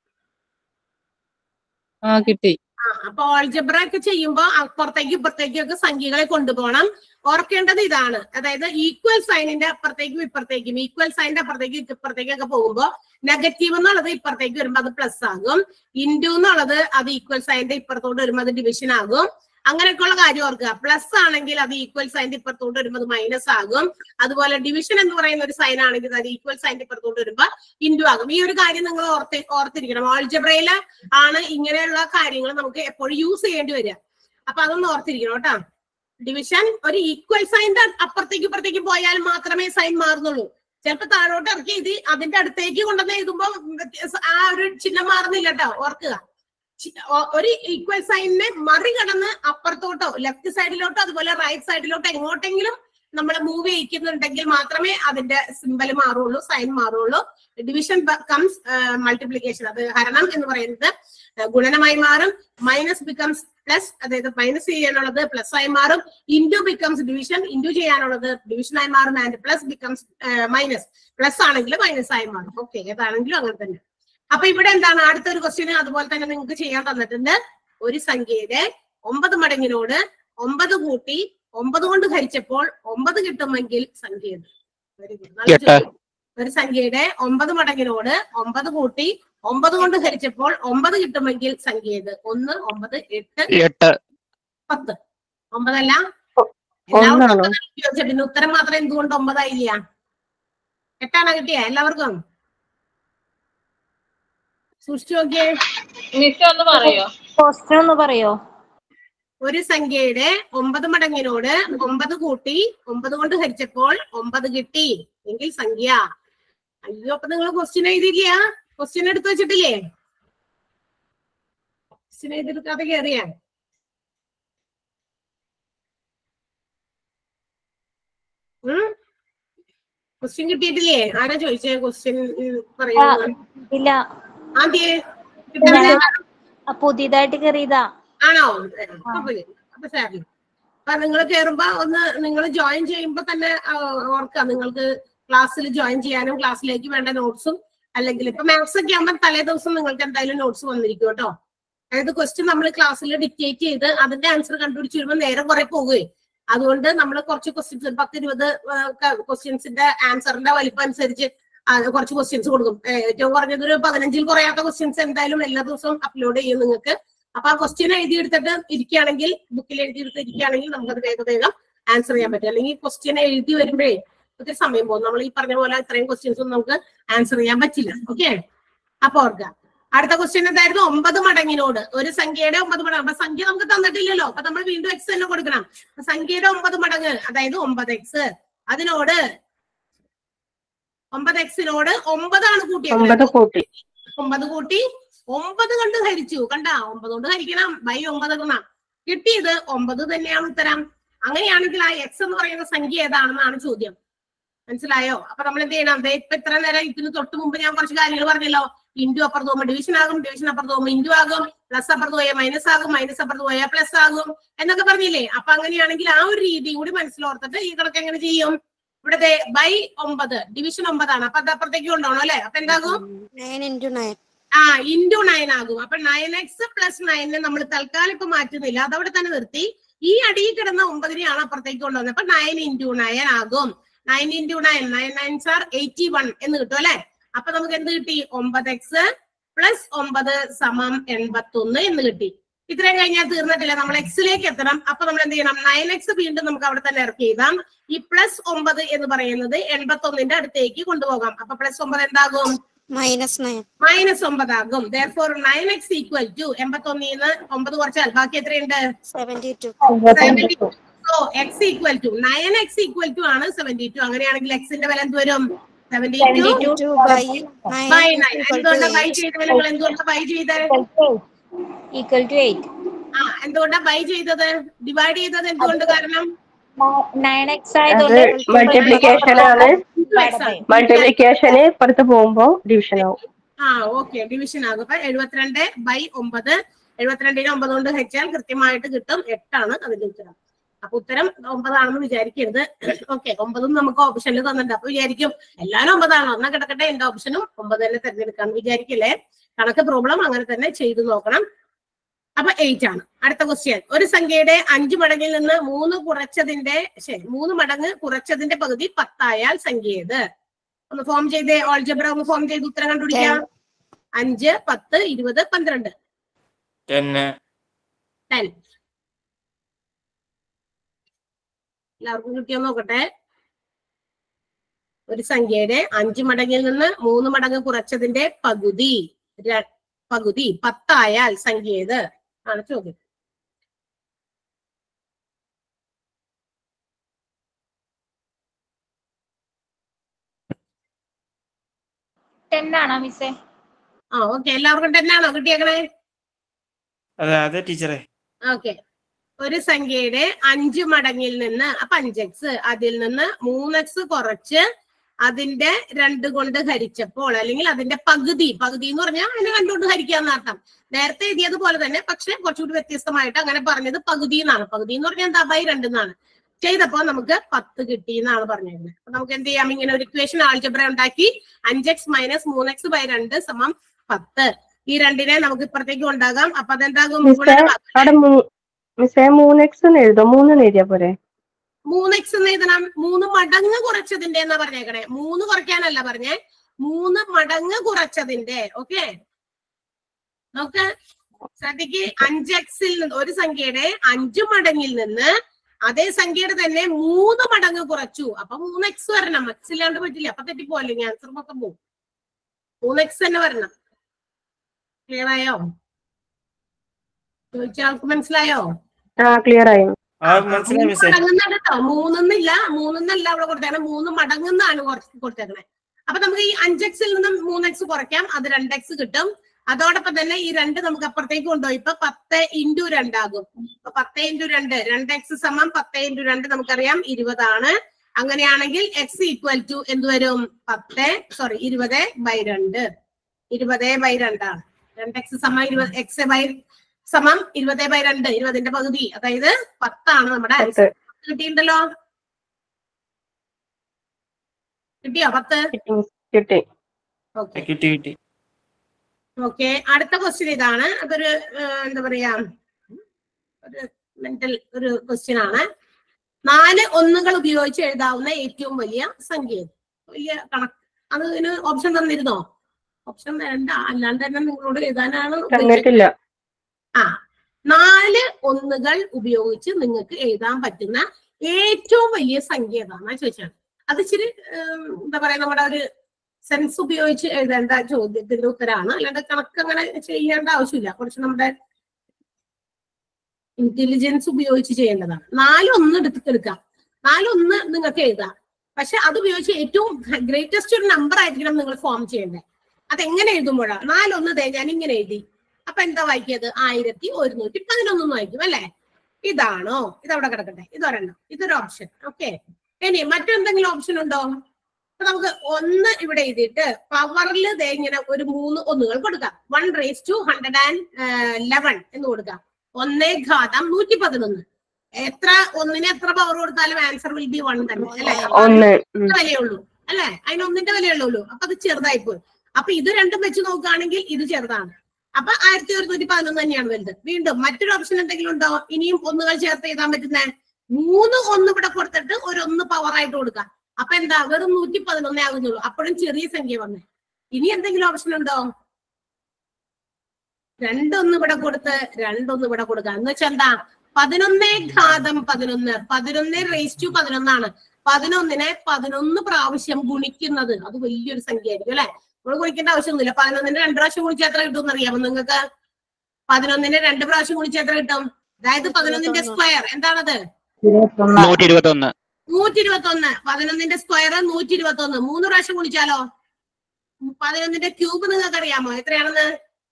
ആ കിട്ടി ആ അപ്പൊ ഓൾജബ്ര ഒക്കെ ചെയ്യുമ്പോ അപ്പുറത്തേക്ക് ഇപ്പുറത്തേക്കും ഒക്കെ സംഖ്യകളെ കൊണ്ടുപോകണം ഓർക്കേണ്ടത് ഇതാണ് അതായത് ഈക്വൽ സൈനിന്റെ അപ്പുറത്തേക്കും ഇപ്പുറത്തേക്കും ഈക്വൽ സൈനിന്റെ അപ്പുറത്തേക്കും ഇപ്പുറത്തേക്കും ഒക്കെ പോകുമ്പോ നെഗറ്റീവ് എന്നുള്ളത് ഇപ്പുറത്തേക്ക് വരുമ്പോ അത് പ്ലസ് ആകും ഇൻറ്റു എന്നുള്ളത് അത് ഈക്വൽ സൈനിന്റെ ഇപ്പുറത്തോട്ട് വരുമ്പോ അത് ഡിവിഷൻ ആകും അങ്ങനെയൊക്കെയുള്ള കാര്യം ഓർക്കുക പ്ലസ് ആണെങ്കിൽ അത് ഈക്വൽ സൈനിന്റെ ഇപ്പുറത്തോട്ട് വരുമ്പോൾ അത് മൈനസ് ആകും അതുപോലെ ഡിവിഷൻ എന്ന് പറയുന്ന ഒരു സൈൻ ആണെങ്കിൽ അത് ഈക്വൽ സൈനിന്റെ ഇപ്പുറത്തോട്ട് വരുമ്പോ ഇൻറ്റു ആകും ഈ ഒരു കാര്യം നിങ്ങൾ ഓർത്ത് ഓർത്തിരിക്കണം ഓൾജബ്രയില് ആണ് ഇങ്ങനെയുള്ള കാര്യങ്ങൾ നമുക്ക് എപ്പോഴും യൂസ് ചെയ്യേണ്ടി വരിക അപ്പൊ അതൊന്ന് ഓർത്തിരിക്കണം കേട്ടോ ഡിവിഷൻ ഒരു ഈക്വൽ സൈൻ്റെ അപ്പുറത്തേക്ക് ഇപ്പുറത്തേക്ക് പോയാൽ മാത്രമേ സൈൻ മാറുന്നുള്ളൂ ചിലപ്പോ താഴോട്ട് ഇറക്കി ഇത് അതിന്റെ അടുത്തേക്ക് കൊണ്ടുവന്ന് എഴുതുമ്പോ വ്യത്യാസ- ആ ഒരു ചിഹ്നം മാറുന്നില്ല കേട്ടോ ഓർക്കുക ചി- ഒ- ഒരു ഈക്വൽ സൈനിനെ മറികടന്ന് അപ്പുറത്തോട്ടോ ലെഫ്റ്റ് സൈഡിലോട്ടോ അതുപോലെ റൈറ്റ് സൈഡിലോട്ടോ എങ്ങോട്ടെങ്കിലും നമ്മൾ മൂവ് ചെയ്യിക്കുന്നുണ്ടെങ്കിൽ മാത്രമേ അതിന്റെ സിമ്പൽ മാറുള്ളൂ സൈൻ മാറുള്ളൂ ഡിവിഷൻ കംസ് മൾട്ടിപ്ലിക്കേഷൻ അത് ഹരണം എന്ന് പറയുന്നത് ഏഹ് ഗുണനമായി മാറും മൈനസ് ബിക്കംസ് പ്ലസ് അതായത് മൈനസ് ചെയ്യാനുള്ളത് പ്ലസ് ആയി മാറും ഇൻറ്റു ബിക്കംസ് ഡിവിഷൻ ഇൻറ്റു ചെയ്യാനുള്ളത് ഡിവിഷൻ ആയി മാറും and plus becomes minus plus ആണെങ്കിൽ മൈനസ് ആയി മാറും ഓക്കെ ഏതാണെങ്കിലും അങ്ങനെ തന്നെ അപ്പൊ ഇവിടെ എന്താണ് അടുത്തൊരു ക്വസ്റ്റ്യൻ അതുപോലെ തന്നെ നിങ്ങൾക്ക് ചെയ്യാൻ തന്നിട്ടുണ്ട് ഒരു സംഖ്യയുടെ ഒമ്പത് മടങ്ങിനോട് ഒമ്പത് കൂട്ടി ഒമ്പത് കൊണ്ട് ഹരിച്ചപ്പോൾ ഒമ്പത് കിട്ടുമെങ്കിൽ സംഖ്യ ഏത്? Very good. നല്ല എട്ട്. ചോദ്യം. ഒരു സംഖ്യയുടെ ഒമ്പത് മടങ്ങിനോട് ഒമ്പത് കൂട്ടി ഒമ്പത് കൊണ്ട് ഹരിച്ചപ്പോൾ ഒമ്പത് കിട്ടുമെങ്കിൽ സംഖ്യ ഏത് ഒന്ന് ഒമ്പത് എട്ട് എട്ട് പത്ത് ഒമ്പതല്ല ഒന്നാണോ? എല്ലാവർക്കും ഒമ്പതാണ് ചോദിച്ചത്. പിന്നെ ഉത്തരം മാത്രം എന്തുകൊണ്ട് ഒമ്പതായില്ല എട്ടാണോ കിട്ടിയ എല്ലാവർക്കും സൂക്ഷിച്ചു നോക്കിയേ ക്വസ്റ്റ്യൻ ഒന്ന് പറയോ ഒരു സംഖ്യയുടെ ഒമ്പത് മടങ്ങിനോട് ഒമ്പത് കൂട്ടി ഒമ്പത് കൊണ്ട് ഹരിച്ചപ്പോൾ ഒമ്പത് കിട്ടി എങ്കിൽ സംഖ്യ അയ്യോ അപ്പൊ നിങ്ങൾ ക്വസ്റ്റ്യൻ എഴുതിയില്ല ക്വസ്റ്റ്യൻ എടുത്തു വെച്ചിട്ടില്ലേ ക്വസ്റ്റ്യൻ എഴുതിയെടുക്കാതെ കയറിയാ ക്വസ്റ്റ്യൻ കിട്ടിയിട്ടില്ലേ ആരാ ചോദിച്ചേ ക്വസ്റ്റ്യൻ പറയുന്നത് ഇല്ല ആദ്യേ കിട്ടാതെ ആ, പുതിയതായിട്ട് കയറിയതാ ആണോ കുഴപ്പമില്ല. അപ്പൊ സാരി അപ്പൊ നിങ്ങൾ കേറുമ്പോ ഒന്ന് നിങ്ങൾ ജോയിൻ ചെയ്യുമ്പോ തന്നെ ആ, ഓർക്കുക നിങ്ങൾക്ക് ക്ലാസ്സിൽ ജോയിൻ ചെയ്യാനും ക്ലാസ്സിലേക്ക് വേണ്ട നോട്ട്സും അല്ലെങ്കിൽ ഇപ്പൊ മാത്സ് ഒക്കെ ആകുമ്പോൾ തലേ ദിവസം നിങ്ങൾക്ക് എന്തായാലും നോട്ട്സ് വന്നിരിക്കും കേട്ടോ അതായത് ക്വസ്റ്റ്യൻ നമ്മൾ ക്ലാസ്സിൽ ഡിക്റ്റേറ്റ് ചെയ്ത് അതിന്റെ ആൻസർ കണ്ടുപിടിച്ച് വരുമ്പോൾ നേരെ കുറെ പോകുകയും അതുകൊണ്ട് നമ്മൾ കുറച്ച് ക്വസ്റ്റ്യൻസ് പത്ത് ഇരുപത് ക്വസ്റ്റ്യൻസിന്റെ ആൻസറിന്റെ വലിപ്പം അനുസരിച്ച് ആ, കുറച്ച് ക്വസ്റ്റ്യൻസ് കൊടുക്കും ഏ, ഏറ്റവും കുറഞ്ഞത് ഒരു പതിനഞ്ചിൽ കുറയാത്ത ക്വസ്റ്റ്യൻസ് എന്തായാലും എല്ലാ ദിവസവും അപ്ലോഡ് ചെയ്യും നിങ്ങൾക്ക് അപ്പൊ ആ ക്വസ്റ്റ്യൻ എഴുതിയെടുത്തിട്ട് ഇരിക്കുകയാണെങ്കിൽ ബുക്കിൽ എഴുതിയെടുത്ത് ഇരിക്കുകയാണെങ്കിൽ നമുക്കത് വേഗം വേഗം ആൻസർ ചെയ്യാൻ പറ്റും അല്ലെങ്കിൽ ക്വസ്റ്റ്യൻ എഴുതി വരുമ്പോഴേ ഒത്തിരി സമയം പോകും നമ്മൾ ഈ പറഞ്ഞ പോലെ ഇത്രയും ക്വസ്റ്റ്യൻസ് ഒന്നും നമുക്ക് ആൻസർ ചെയ്യാൻ പറ്റില്ല ഓക്കെ അപ്പൊ ഓർക്കുക അടുത്ത ക്വസ്റ്റ്യൻ എന്തായിരുന്നു ഒമ്പത് മടങ്ങിനോട് ഒരു സംഖ്യയുടെ ഒമ്പത് മടങ്ങ് അപ്പൊ സംഖ്യ നമുക്ക് തന്നിട്ടില്ലല്ലോ അപ്പൊ നമ്മൾ വീണ്ടും എക്സ് തന്നെ കൊടുക്കണം അപ്പൊ സംഖ്യയുടെ ഒമ്പത് മടങ്ങ് അതായത് ഒമ്പത് എക്സ് അതിനോട് ഒമ്പത് എക്സിനോട് ഒമ്പതാണ് കൂട്ടിയത് ഒമ്പത് കൂട്ടി ഒമ്പത് കൂട്ടി ഒമ്പത് കൊണ്ട് ഹരിച്ചു കണ്ട ഒമ്പത് കൊണ്ട് ഹരിക്കണം ബൈ ഒമ്പത് ഗുണം കിട്ടിയത് ഒമ്പത് തന്നെയാണ് ഉത്തരം അങ്ങനെയാണെങ്കിൽ ആ എക്സ് എന്ന് പറയുന്ന സംഖ്യ ഏതാണെന്നാണ് ചോദ്യം മനസ്സിലായോ അപ്പൊ നമ്മൾ എന്ത് ചെയ്യണം ദേ ഇപ്പൊ ഇത്ര നേരം ഇതിന് തൊട്ട് മുമ്പ് ഞാൻ കുറച്ച് കാര്യങ്ങൾ പറഞ്ഞല്ലോ ഇൻഡു അപ്പുറത്ത് പോകുമ്പോൾ ഡിവിഷൻ ആകും ഡിവിഷൻ അപ്പുറത്ത് പോകുമ്പോൾ ഇൻഡു ആകും പ്ലസ് അപ്പുറത്ത് പോയാൽ മൈനസ് ആകും മൈനസ് അപ്പുറത്ത് പോയാൽ പ്ലസ് ആകും എന്നൊക്കെ പറഞ്ഞില്ലേ അപ്പൊ അങ്ങനെയാണെങ്കിൽ ആ ഒരു രീതി കൂടി മനസ്സിലോർത്തിട്ട് ഈ കണക്ക് എങ്ങനെ ചെയ്യും ഇവിടെ ബൈ ഒമ്പത് ഡിവിഷൻ ഒമ്പതാണ് അപ്പൊ അത് അപ്പുറത്തേക്ക് കൊണ്ടുപോകണം അല്ലെ അപ്പൊ എന്താകും നയൻ ഇൻറ്റു നയൻ ആ ഇൻറ്റു നയൻ ആകും അപ്പൊ നയൻ എക്സ് പ്ലസ് നയനെ നമ്മൾ തൽക്കാലം ഇപ്പൊ മാറ്റുന്നില്ല അതവിടെ തന്നെ നിർത്തി ഈ അടിയിൽ കിടന്ന ഒമ്പതിനെയാണ് അപ്പുറത്തേക്ക് കൊണ്ടുവന്നത് അപ്പൊ നയൻ ഇൻറ്റു നയൻ ആകും nine into nine nine nine sir eighty one എന്ന് കിട്ടും അല്ലെ അപ്പൊ നമുക്ക് എന്ത് കിട്ടി ഒമ്പത് എക്സ് പ്ലസ് ഒമ്പത് സമം എൺപത്തി ഒന്ന് എന്ന് കിട്ടി ഇത്രയും കഴിഞ്ഞാൽ തീർന്നിട്ടില്ല നമ്മൾ എക്സിലേക്ക് എത്തണം അപ്പൊ നമ്മൾ എന്ത് ചെയ്യണം നയൻ എക്സ് വീണ്ടും നമുക്ക് അവിടെ തന്നെ ഇറക്കി എഴുതാം ഈ പ്ലസ് ഒമ്പത് എന്ന് പറയുന്നത് എൺപത്തി ഒന്നിന്റെ അടുത്തേക്ക് കൊണ്ടുപോകാം അപ്പൊ പ്ലസ് ഒമ്പത് എന്താകും മൈനസ് നയൻ മൈനസ് ഒമ്പതാകും ദോർ നയൻ എക്സ് ഈക്വൽ ടു എൺപത്തി ഒന്നിന്ന് ഒമ്പത് കുറച്ചാൽ ബാക്കി എത്രയുണ്ട് seventy two so x equal to nine x equal to ആണ് സെവന്റി ടു അങ്ങനെയാണെങ്കിൽ എക്സിന്റെ വില എന്ത് വരും seventy two two by by nine nine എന്തുകൊണ്ടാ ബൈ ചെയ്ത നിങ്ങൾ എന്തുകൊണ്ടാ ബൈ ചെയ്തത് ഈക്വൽ ടു എയ്റ്റ് ആ എന്തുകൊണ്ടാ ബൈ ചെയ്തത് ഡിവൈഡ് ചെയ്തത് എന്തുകൊണ്ട് കാരണം നയൻ എക്സ് അത് ആയതുകൊണ്ട് മൾട്ടിപ്ലിക്കേഷൻ ആണ് Into X ആണ്. മൾട്ടിപ്ലിക്കേഷന് പുറത്ത് പോകുമ്പോ ഡിവിഷൻ ആവും ആ ഓക്കെ ഡിവിഷൻ ആകും അപ്പൊ എഴുപത്തിരണ്ട് ബൈ ഒമ്പത് എഴുപത്തിരണ്ടിനെ ഒമ്പത് കൊണ്ട് ഹരിച്ചാൽ കൃത്യമായിട്ട് കിട്ടും എട്ടാണ് അതിന്റെ ഉത്തരം അപ്പൊ ഉത്തരം ഒമ്പതാണെന്ന് വിചാരിക്കരുത് ഓക്കെ ഒമ്പതും നമുക്ക് ഓപ്ഷനിൽ തന്നിട്ടുണ്ട് അപ്പൊ വിചാരിക്കും എല്ലാരും ഒമ്പതാണോ എന്നാ കിടക്കട്ടെ എന്റെ ഓപ്ഷനും ഒമ്പത് തന്നെ തിരഞ്ഞെടുക്കാന്ന് വിചാരിക്കില്ലേ കണക്ക് പ്രോബ്ലം അങ്ങനെ തന്നെ ചെയ്തു നോക്കണം അപ്പൊ എയ്റ്റ് ആണ് അടുത്ത ക്വസ്റ്റ്യൻ ഒരു സംഖ്യയുടെ അഞ്ച് മടങ്ങിൽ നിന്ന് മൂന്ന് കുറച്ചതിന്റെ ശരി മൂന്ന് മടങ്ങ് കുറച്ചതിന്റെ പകുതി പത്തായാൽ സംഖ്യ ഏത് ഒന്ന് ഫോം ചെയ്തേ ഓൾജബ്ര ഒന്ന് ഫോം ചെയ്ത് ഉത്തരം കണ്ടുപിടിക്കാം അഞ്ച് പത്ത് ഇരുപത് പന്ത്രണ്ട് ടെന്ന് ടെൻ എല്ലാവർക്കും കിട്ടിയോ നോക്കട്ടെ ഒരു സംഖ്യയുടെ അഞ്ച് മടങ്ങിൽ നിന്ന് മൂന്ന് മടങ്ങ് കുറച്ചതിന്റെ പകുതി ര- പകുതി പത്തായാൽ സംഖ്യ ഏത് ആണ് ചോദ്യം ടെൻ ആണോ മിസ്സേ ആ ഓക്കെ എല്ലാവർക്കും ടെൻ ആണോ കിട്ടിയേക്കണേ അതെ അതെ ടീച്ചറെ ഓക്കെ ഒരു സംഖ്യയുടെ അഞ്ച് മടങ്ങിൽ നിന്ന് അപ്പൊ അഞ്ച് എക്സ് അതിൽ നിന്ന് മൂന്ന് എക്സ് കുറച്ച് അതിന്റെ രണ്ട് കൊണ്ട് ഹരിച്ചപ്പോൾ അല്ലെങ്കിൽ അതിന്റെ പകുതി പകുതി എന്ന് പറഞ്ഞാൽ അതിനെ കണ്ടുകൊണ്ട് ഹരിക്കാന്ന് അർത്ഥം നേരത്തെ എഴുതിയതുപോലെ തന്നെ പക്ഷെ കുറച്ചുകൂടി വ്യത്യസ്തമായിട്ട് അങ്ങനെ പറഞ്ഞത് പകുതി എന്നാണ് പകുതി എന്ന് പറഞ്ഞാൽ എന്താ ബൈ രണ്ട് എന്നാണ് ചെയ്തപ്പോ നമുക്ക് പത്ത് കിട്ടി എന്നാണ് പറഞ്ഞിരുന്നത് അപ്പൊ നമുക്ക് എന്ത് ചെയ്യാം ഇങ്ങനെ ഒരു ഇക്വേഷൻ ആൾജബ്ര ഉണ്ടാക്കി അഞ്ച് എക്സ് മൈനസ് മൂന്ന് എക്സ് ബൈ രണ്ട് സമം പത്ത് ഈ രണ്ടിനെ നമുക്ക് ഇപ്പുറത്തേക്ക് ഉണ്ടാകാം അപ്പൊ അതെന്താകും മിസ്സേ ഗുണനമാകും. അവിടെ മിസ്സേ മൂന്ന് എക്സ് എന്ന് എഴുതും മൂന്ന് എഴുതിയാ പോരെ മൂന്ന് എക്സ് എന്ന് എഴുതണം മൂന്ന് മടങ്ങ് കുറച്ചതിന്റെ എന്നാ പറഞ്ഞേക്കണേ മൂന്ന് കുറയ്ക്കാനല്ല പറഞ്ഞേ മൂന്ന് മടങ്ങ് കുറച്ചതിന്റെ ഓക്കെ നോക്ക് ശ്രദ്ധിക്ക് അഞ്ച് എക്സിൽ നിന്ന് ഒരു സംഖ്യയുടെ അഞ്ചു മടങ്ങിൽ നിന്ന് അതേ സംഖ്യയുടെ തന്നെ മൂന്ന് മടങ്ങ് കുറച്ചു അപ്പൊ മൂന്ന് എക്സ് വരണം എക്സ് ഇല്ലാണ്ട് പറ്റില്ല അപ്പൊ തെറ്റിപ്പോലെ ആൻസർ മൊത്തം പോകും മൂന്ന് എക്സ് തന്നെ വരണം ക്ലിയർ ആയോ ചോദിച്ച ആൾക്ക് മനസ്സിലായോ ആ ക്ലിയർ ആയി ആ മനസ്സിലായി മിസ്സേ മടങ്ങുന്നാണ് കേട്ടോ മൂന്നെന്നില്ല മൂന്നെന്നല്ല അവിടെ കൊടുത്തേക്കണേ മൂന്ന് മടങ്ങുന്നാണ് കുറച്ച് കൊടുത്തേക്കണേ അപ്പൊ നമുക്ക് ഈ അഞ്ച് എക്സിൽ നിന്നും മൂന്ന് എക്സ് കുറയ്ക്കാം അത് രണ്ട് എക്സ് കിട്ടും അതോടൊപ്പം തന്നെ ഈ രണ്ട് നമുക്ക് അപ്പുറത്തേക്ക് കൊണ്ടുപോയി ഇപ്പൊ പത്ത് ഇൻറ്റു രണ്ടാകും അപ്പൊ പത്ത് ഇൻറ്റു രണ്ട് രണ്ട് എക്സ് സമം പത്ത് ഇൻറ്റു രണ്ട് നമുക്കറിയാം ഇരുപതാണ് അങ്ങനെയാണെങ്കിൽ എക്സ് ഈക്വൽ ടു എന്ത് വരും പത്ത് സോറി ഇരുപത് ബൈ രണ്ട് ഇരുപത് ബൈ രണ്ടാണ് രണ്ട് എക്സ് സമം ഇരുപത് എക്സ് ബൈ സമം ഇരുപത് ബൈ രണ്ട് ഇരുപതിന്റെ പകുതി അതായത് പത്താണ് നമ്മുടെ ആൻസർ പത്ത് കിട്ടിയിട്ടുണ്ടല്ലോ കിട്ടിയോ പത്ത് കിട്ടി miss. കിട്ടി ഓക്കെ കിട്ടി കിട്ടി ഓക്കെ അടുത്ത ക്വസ്റ്റ്യൻ ഇതാണ് അതൊരു ഏഹ്, എന്താ പറയാ ഒരു മെന്റൽ ഒരു ക്വസ്റ്റ്യൻ ആണ് നാല് ഒന്നുകൾ ഉപയോഗിച്ച് എഴുതാവുന്ന ഏറ്റവും വലിയ സംഖ്യ ഏത്? വലിയ കണക്ക് അത് ഇതിന് ഓപ്ഷൻ തന്നിരുന്നോ ഓപ്ഷൻ വേണ്ട അല്ലാണ്ട് തന്നെ നിങ്ങളോട് എഴുതാനാണ് ഉദ്ദേശിച്ചത്. തന്നിട്ടില്ല ആ നാല് ഒന്നുകൾ ഉപയോഗിച്ച് നിങ്ങൾക്ക് എഴുതാൻ പറ്റുന്ന ഏറ്റവും വലിയ സംഖ്യ ഏതാണെന്നാ ചോദിച്ചാണ് അത് ഇച്ചിരി ഏം, എന്താ പറയാ നമ്മുടെ ഒരു സെൻസ് ഉപയോഗിച്ച് എഴുതേണ്ട ചോദ്യത്തിന്റെ ഉത്തരമാണ് അല്ലാണ്ട് കണക്ക് അങ്ങനെ ചെയ്യേണ്ട ആവശ്യമില്ല കുറച്ച് നമ്മുടെ ഇന്റലിജൻസ് ഉപയോഗിച്ച് ചെയ്യേണ്ടതാണ് നാലൊന്ന് എടുത്ത് എടുക്കാം നാലൊന്ന് നിങ്ങൾക്ക് എഴുതാം പക്ഷെ അത് ഉപയോഗിച്ച് ഏറ്റവും ഗ്രേറ്റസ്റ്റ് ഒരു നമ്പർ ആയിരിക്കണം നിങ്ങൾ ഫോം ചെയ്യേണ്ടത് അതെങ്ങനെ എഴുതുമ്പോഴാണ് നാലൊന്ന് ദേ ഞാൻ ഇങ്ങനെ എഴുതി അപ്പൊ എന്താ വായിക്കിയത് ആയിരത്തി ഒരുന്നൂറ്റി പതിനൊന്ന് വായിക്കും അല്ലെ ഇതാണോ ഇതവിടെ കിടക്കട്ടെ ഇതൊരെണ്ണം ഇതൊരു ഓപ്ഷൻ ഓക്കെ ഇനി മറ്റെന്തെങ്കിലും ഓപ്ഷൻ ഉണ്ടോ അപ്പൊ നമുക്ക് ഒന്ന് ഇവിടെ എഴുതിയിട്ട് പവറിൽ ദേ ഇങ്ങനെ ഒരു മൂന്ന് ഒന്നുകൾ കൊടുക്കാം one raise to hundred and eleven എന്ന് കൊടുക്കാം ഒന്നേ ഘാതം നൂറ്റി പതിനൊന്ന് എത്ര ഒന്നിന് എത്ര പവർ കൊടുത്താലും ആൻസർ വിൽ ബി വൺ തന്നെ അല്ലെ ഒന്ന് ഉം. വിലയുള്ളൂ അല്ലെ അതിന് ഒന്നിന്റെ വിലയുള്ളൂ അപ്പൊ അത് ചെറുതായി പോയി അപ്പൊ ഇത് രണ്ടും വെച്ച് നോക്കുകയാണെങ്കിൽ ഇത് ചെറുതാണ് അപ്പൊ ആയിരത്തി ഒരുന്നൂറ്റി പതിനൊന്ന് തന്നെയാണ് വലുത് വീണ്ടും മറ്റൊരു ഓപ്ഷൻ എന്തെങ്കിലും ഉണ്ടോ ഇനിയും ഒന്നുകൾ ചേർത്ത് എഴുതാൻ പറ്റുന്ന മൂന്ന് ഒന്ന് ഇവിടെ കൊടുത്തിട്ട് ഒരു ഒന്ന് പവർ ആയിട്ട് കൊടുക്കാം അപ്പൊ എന്താ വെറും നൂറ്റി പതിനൊന്നേ ആകുന്നുള്ളൂ അപ്പോഴും ചെറിയ സംഖ്യ വന്നേ ഇനി എന്തെങ്കിലും ഓപ്ഷൻ ഉണ്ടോ രണ്ടൊന്ന് ഇവിടെ കൊടുത്ത് രണ്ടൊന്ന് ഇവിടെ കൊടുക്കാം എന്ന് വെച്ചാൽ എന്താ പതിനൊന്നേ ഘാതം പതിനൊന്ന് പതിനൊന്ന് റേസ് ടു പതിനൊന്നാണ് പതിനൊന്നിനെ പതിനൊന്ന് പ്രാവശ്യം ഗുണിക്കുന്നത് അത് വലിയൊരു സംഖ്യ ആയിരിക്കും അല്ലെ നമ്മൾ ഗുണിക്കേണ്ട ആവശ്യമൊന്നുമില്ല പതിനൊന്നിന് രണ്ട് പ്രാവശ്യം ഗുണിച്ചാൽ എത്ര കിട്ടും അറിയാമോ നിങ്ങൾക്ക് പതിനൊന്നിന് രണ്ട് പ്രാവശ്യം ഗുണിച്ചാൽ എത്ര കിട്ടും അതായത് പതിനൊന്നിന്റെ സ്ക്വയർ എന്താണത് നൂറ്റി ഇരുപത്തി ഒന്ന് നൂറ്റി ഇരുപത്തി ഒന്ന് പതിനൊന്നിന്റെ സ്ക്വയർ നൂറ്റി ഇരുപത്തി ഒന്ന് മൂന്ന് പ്രാവശ്യം ഗുണിച്ചാലോ പതിനൊന്നിന്റെ ക്യൂബ് നിങ്ങൾക്ക് അറിയാമോ എത്രയാണെന്ന്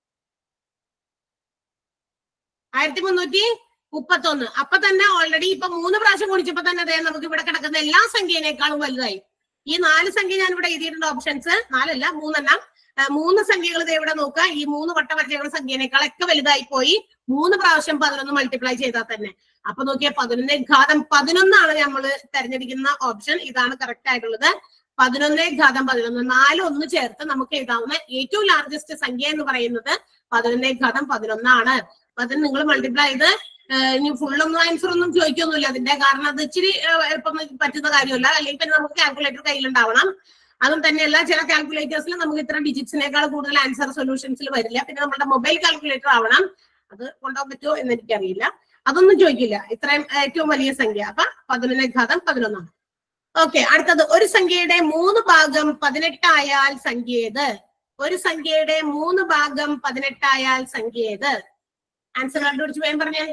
ആയിരത്തി മുന്നൂറ്റി മുപ്പത്തി ഒന്ന് അപ്പൊ തന്നെ ഓൾറെഡി ഇപ്പൊ മൂന്ന് പ്രാവശ്യം ഗുണിച്ചപ്പോ തന്നെ ദേ നമുക്ക് ഇവിടെ കിടക്കുന്ന എല്ലാ സംഖ്യനേക്കാളും വലുതായി ഈ നാല് സംഖ്യ ഞാൻ ഇവിടെ എഴുതിയിട്ടുണ്ട് ഓപ്ഷൻസ് നാലല്ല മൂന്നെണ്ണം ആ, മൂന്ന് സംഖ്യകൾ ദേ ഇവിടെ നോക്കുക ഈ മൂന്ന് വട്ട വരച്ചേക്കുന്ന സംഖ്യനേക്കാളൊക്കെ വലുതായി പോയി മൂന്ന് പ്രാവശ്യം പതിനൊന്ന് മൾട്ടിപ്ലൈ ചെയ്താൽ തന്നെ അപ്പൊ നോക്കിയാൽ പതിനൊന്നേ ഘാതം പതിനൊന്നാണ് നമ്മൾ തെരഞ്ഞെടുക്കുന്ന ഓപ്ഷൻ ഇതാണ് കറക്റ്റ് ആയിട്ടുള്ളത് പതിനൊന്നേ ഘാതം പതിനൊന്ന് നാല് ഒന്ന് ചേർത്ത് നമുക്ക് എഴുതാവുന്ന ഏറ്റവും ലാർജസ്റ്റ് സംഖ്യ എന്ന് പറയുന്നത് പതിനൊന്നേ ഘാതം പതിനൊന്നാണ് അപ്പൊ അത് നിങ്ങൾ മൾട്ടിപ്ലൈ ചെയ്ത് ഏഹ് ഇനി ഫുള്ളൊന്നും ആൻസർ ഒന്നും ചോദിക്കൊന്നുമില്ല അതിന്റെ കാരണം അത് ഇച്ചിരി ഏഹ് എളുപ്പം പറ്റുന്ന കാര്യമല്ല അല്ലെങ്കിൽ പിന്നെ നമുക്ക് കാൽക്കുലേറ്റർ കയ്യിലുണ്ടാവണം അതും തന്നെയല്ല ചില കാൽക്കുലേറ്റേഴ്സിൽ നമുക്ക് ഇത്ര ഡിജിറ്റ്സിനേക്കാൾ കൂടുതൽ ആൻസർ സൊല്യൂഷൻസിൽ വരില്ല പിന്നെ നമ്മുടെ മൊബൈൽ കാൽക്കുലേറ്റർ ആവണം അത് കൊണ്ടുപോകാൻ പറ്റുമോ എന്ന് എനിക്കറിയില്ല അതൊന്നും ചോദിക്കില്ല ഇത്രയും ഏറ്റവും വലിയ സംഖ്യ അപ്പൊ പതിനൊന്നേ ഘാതം പതിനൊന്നാണ് ഓക്കെ അടുത്തത് ഒരു സംഖ്യയുടെ മൂന്ന് ഭാഗം പതിനെട്ടായാൽ സംഖ്യ ഏത് ഒരു സംഖ്യയുടെ മൂന്ന് ഭാഗം പതിനെട്ടായാൽ സംഖ്യ ഏത് ആൻസർ കണ്ടുപിടിച്ച് വേഗം പറഞ്ഞേ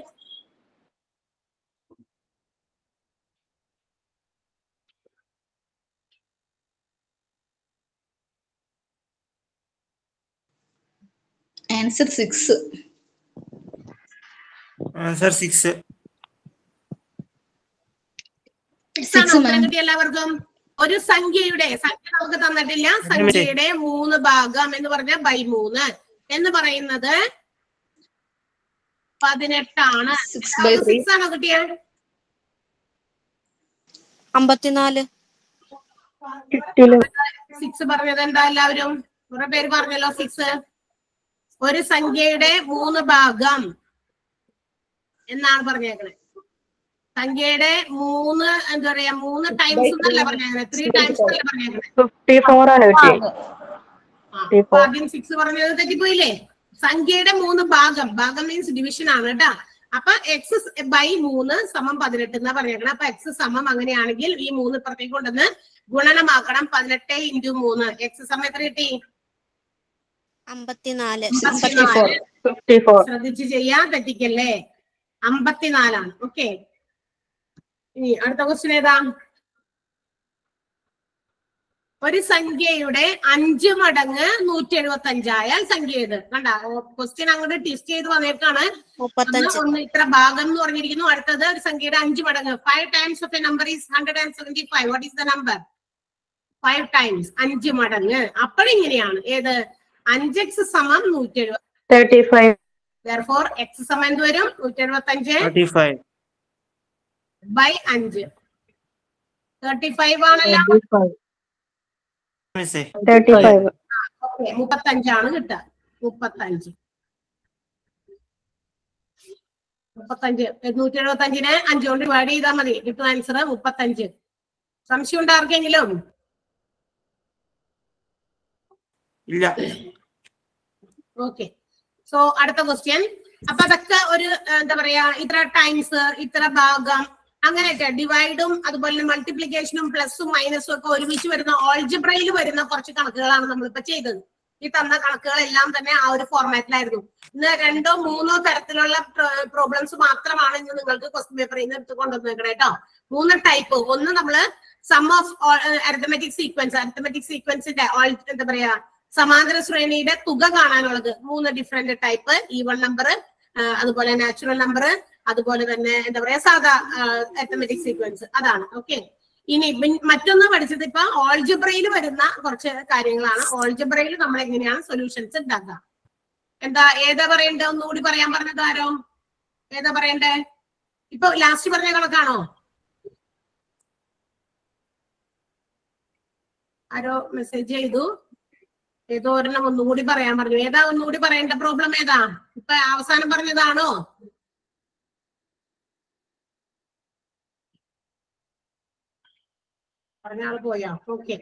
answer six answer six Six ആണോ Six, ഉത്തരം ma'am. കിട്ടിയ എല്ലാവർക്കും ഒരു സംഖ്യയുടെ സംഖ്യ നമുക്ക് തന്നിട്ടില്ല സംഖ്യയുടെ മൂന്ന് ഭാഗം എന്ന് പറഞ്ഞാൽ ബൈ മൂന്ന് എന്ന് പറയുന്നത് പതിനെട്ടാണ് സിക്സ് ബൈ ത്രീ സിക്സ് ആണോ കിട്ടിയത് അമ്പത്തിനാല് കിട്ടില്ല സിക്സ് പറഞ്ഞത് എന്താ എല്ലാവരും കുറെ പേര് പറഞ്ഞല്ലോ സിക്സ് ഒരു സംഖ്യയുടെ മൂന്ന് ഭാഗം എന്നാണ് പറഞ്ഞേക്കണേ സംഖ്യയുടെ മൂന്ന് എന്താ പറയാ മൂന്ന് ടൈംസ് എന്നല്ല പറഞ്ഞേക്കണേ ത്രീ ടൈംസ് എന്നല്ല പറഞ്ഞേക്കണേ ഫിഫ്റ്റി ഫോർ ആണ് കിട്ടിയത് ആ, Fifty അപ്പൊ four. ആദ്യം സിക്സ് പറഞ്ഞത് തെറ്റിപ്പോയില്ലേ സംഖ്യയുടെ മൂന്ന് ഭാഗം ഭാഗം മീൻസ് ഡിവിഷൻ ആണ് കേട്ടാ അപ്പൊ എക്സ് ബൈ മൂന്ന് സമം പതിനെട്ട് എന്നാ പറഞ്ഞേക്കണം അപ്പൊ എക്സ് സമം അങ്ങനെയാണെങ്കിൽ ഈ മൂന്ന് ഇപ്പുറത്തേക്ക് കൊണ്ടുവന്ന് ഗുണനമാക്കണം പതിനെട്ട് ഇൻറ്റു മൂന്ന് എക്സ് സമയം എത്ര കിട്ടി അമ്പത്തിനാല് അമ്പത്തിനാല്. ഫിഫ്റ്റി ഫോർ ശ്രദ്ധിച്ച് ചെയ്യാൻ തെറ്റിക്കല്ലേ അമ്പത്തിനാലാണ് ഓക്കെ ഇനി അടുത്ത ക്വസ്റ്റ്യൻ ഏതാ ഒരു സംഖ്യയുടെ അഞ്ച് മടങ്ങ് നൂറ്റി എഴുപത്തി അഞ്ചായാൽ സംഖ്യ ഏത് കണ്ട ക്വസ്റ്റ്യൻ അങ്ങോട്ട് ടിസ്റ്റ് ചെയ്ത് വന്നേക്കാണ് ഒന്ന് മുപ്പത്തഞ്ച് ഒന്ന് ഇത്ര ഭാഗം എന്ന് പറഞ്ഞിരിക്കുന്നു അടുത്തത് ഒരു സംഖ്യയുടെ അഞ്ച് മടങ്ങ് five times of a number is hundred and seventy five what is the number five times അഞ്ച് മടങ്ങ് അപ്പോഴിങ്ങനെയാണ് ഏത് അഞ്ച് എക്സ് സമം നൂറ്റി എഴുപത്തി തേർട്ടി ഫൈവ് ദർഫോർ എക്സ് സമം എന്ത് വരും നൂറ്റി എഴുപത്തി അഞ്ച് തേർട്ടി ഫൈവ് ബൈ അഞ്ച് തേർട്ടി ഫൈവ് ആണല്ലോ മിസ്സേ തേർട്ടി ഫൈവ് ഓക്കെ മുപ്പത്തഞ്ചാണ് കിട്ടുക മുപ്പത്തഞ്ച് മുപ്പത്തഞ്ച് നൂറ്റി എഴുപത്തി അഞ്ചിന് അഞ്ച് കൊണ്ട് ഡിവൈഡ് ചെയ്താൽ മതി കിട്ടുന്ന ആൻസർ മുപ്പത്തഞ്ച് സംശയം ഉണ്ട് ആർക്കെങ്കിലും ഇല്ല ഓക്കെ സോ അടുത്ത ക്വസ്റ്റ്യൻ അപ്പൊ അതൊക്കെ ഒരു ഏഹ്, എന്താ പറയാ ഇത്ര ടൈംസ് ഇത്ര ഭാഗം അങ്ങനെയൊക്കെ ഡിവൈഡും അതുപോലെ മൾട്ടിപ്ലിക്കേഷനും പ്ലസും മൈനസും ഒക്കെ ഒരുമിച്ച് വരുന്ന ഓൾജിബ്രയിൽ വരുന്ന കുറച്ച് കണക്കുകളാണ് നമ്മളിപ്പോ ചെയ്തത് ഈ തന്ന കണക്കുകളെല്ലാം തന്നെ ആ ഒരു ഫോർമാറ്റിലായിരുന്നു ഇന്ന് രണ്ടോ മൂന്നോ തരത്തിലുള്ള പ്രോബ്ലംസ് മാത്രമാണ് ഇന്ന് നിങ്ങൾക്ക് ക്വസ്റ്റ്യൻ പേപ്പറിൽ നിന്ന് എടുത്ത് കൊണ്ടുവന്നേക്കണേ കേട്ടോ മൂന്ന് ടൈപ്പ് ഒന്ന് നമ്മള് sum of arithmetic sequence arithmetic സീക്വൻസിന്റെ എന്താ പറയാ സമാന്തര ശ്രേണിയുടെ തുക കാണാനുള്ളത് മൂന്ന് ഡിഫറെന്റ് ടൈപ്പ് ഈവൺ നമ്പർ അതുപോലെ നാച്ചുറൽ നമ്പർ അതുപോലെ തന്നെ എന്താ പറയാ സാധാ അരിത്തമെറ്റിക് സീക്വൻസ് അതാണ് ഓക്കെ ഇനി പിൻ- മറ്റൊന്ന് പഠിച്ചത് ഇപ്പൊ ഓൾജിബ്രയിൽ വരുന്ന കുറച്ച് കാര്യങ്ങളാണ് ഓൾജിബ്രയിൽ നമ്മൾ എങ്ങനെയാണ് സൊല്യൂഷൻസ് ഉണ്ടാക്കുക എന്താ ഏതാ പറയണ്ടേ ഒന്നുകൂടി പറയാൻ പറഞ്ഞത് ആരോ ഏതാ പറയണ്ടേ ഇപ്പൊ ലാസ്റ്റ് പറഞ്ഞ കണക്കാണോ ആരോ മെസ്സേജ് ചെയ്തു ഏതോ ഒരെണ്ണം ഒന്നുകൂടി പറയാൻ പറഞ്ഞു ഏതാ ഒന്നുകൂടി പറയേണ്ട പ്രോബ്ലം ഏതാ ഇപ്പൊ അവസാനം പറഞ്ഞതാണോ പറഞ്ഞ ആള് പോയാ ഓക്കെ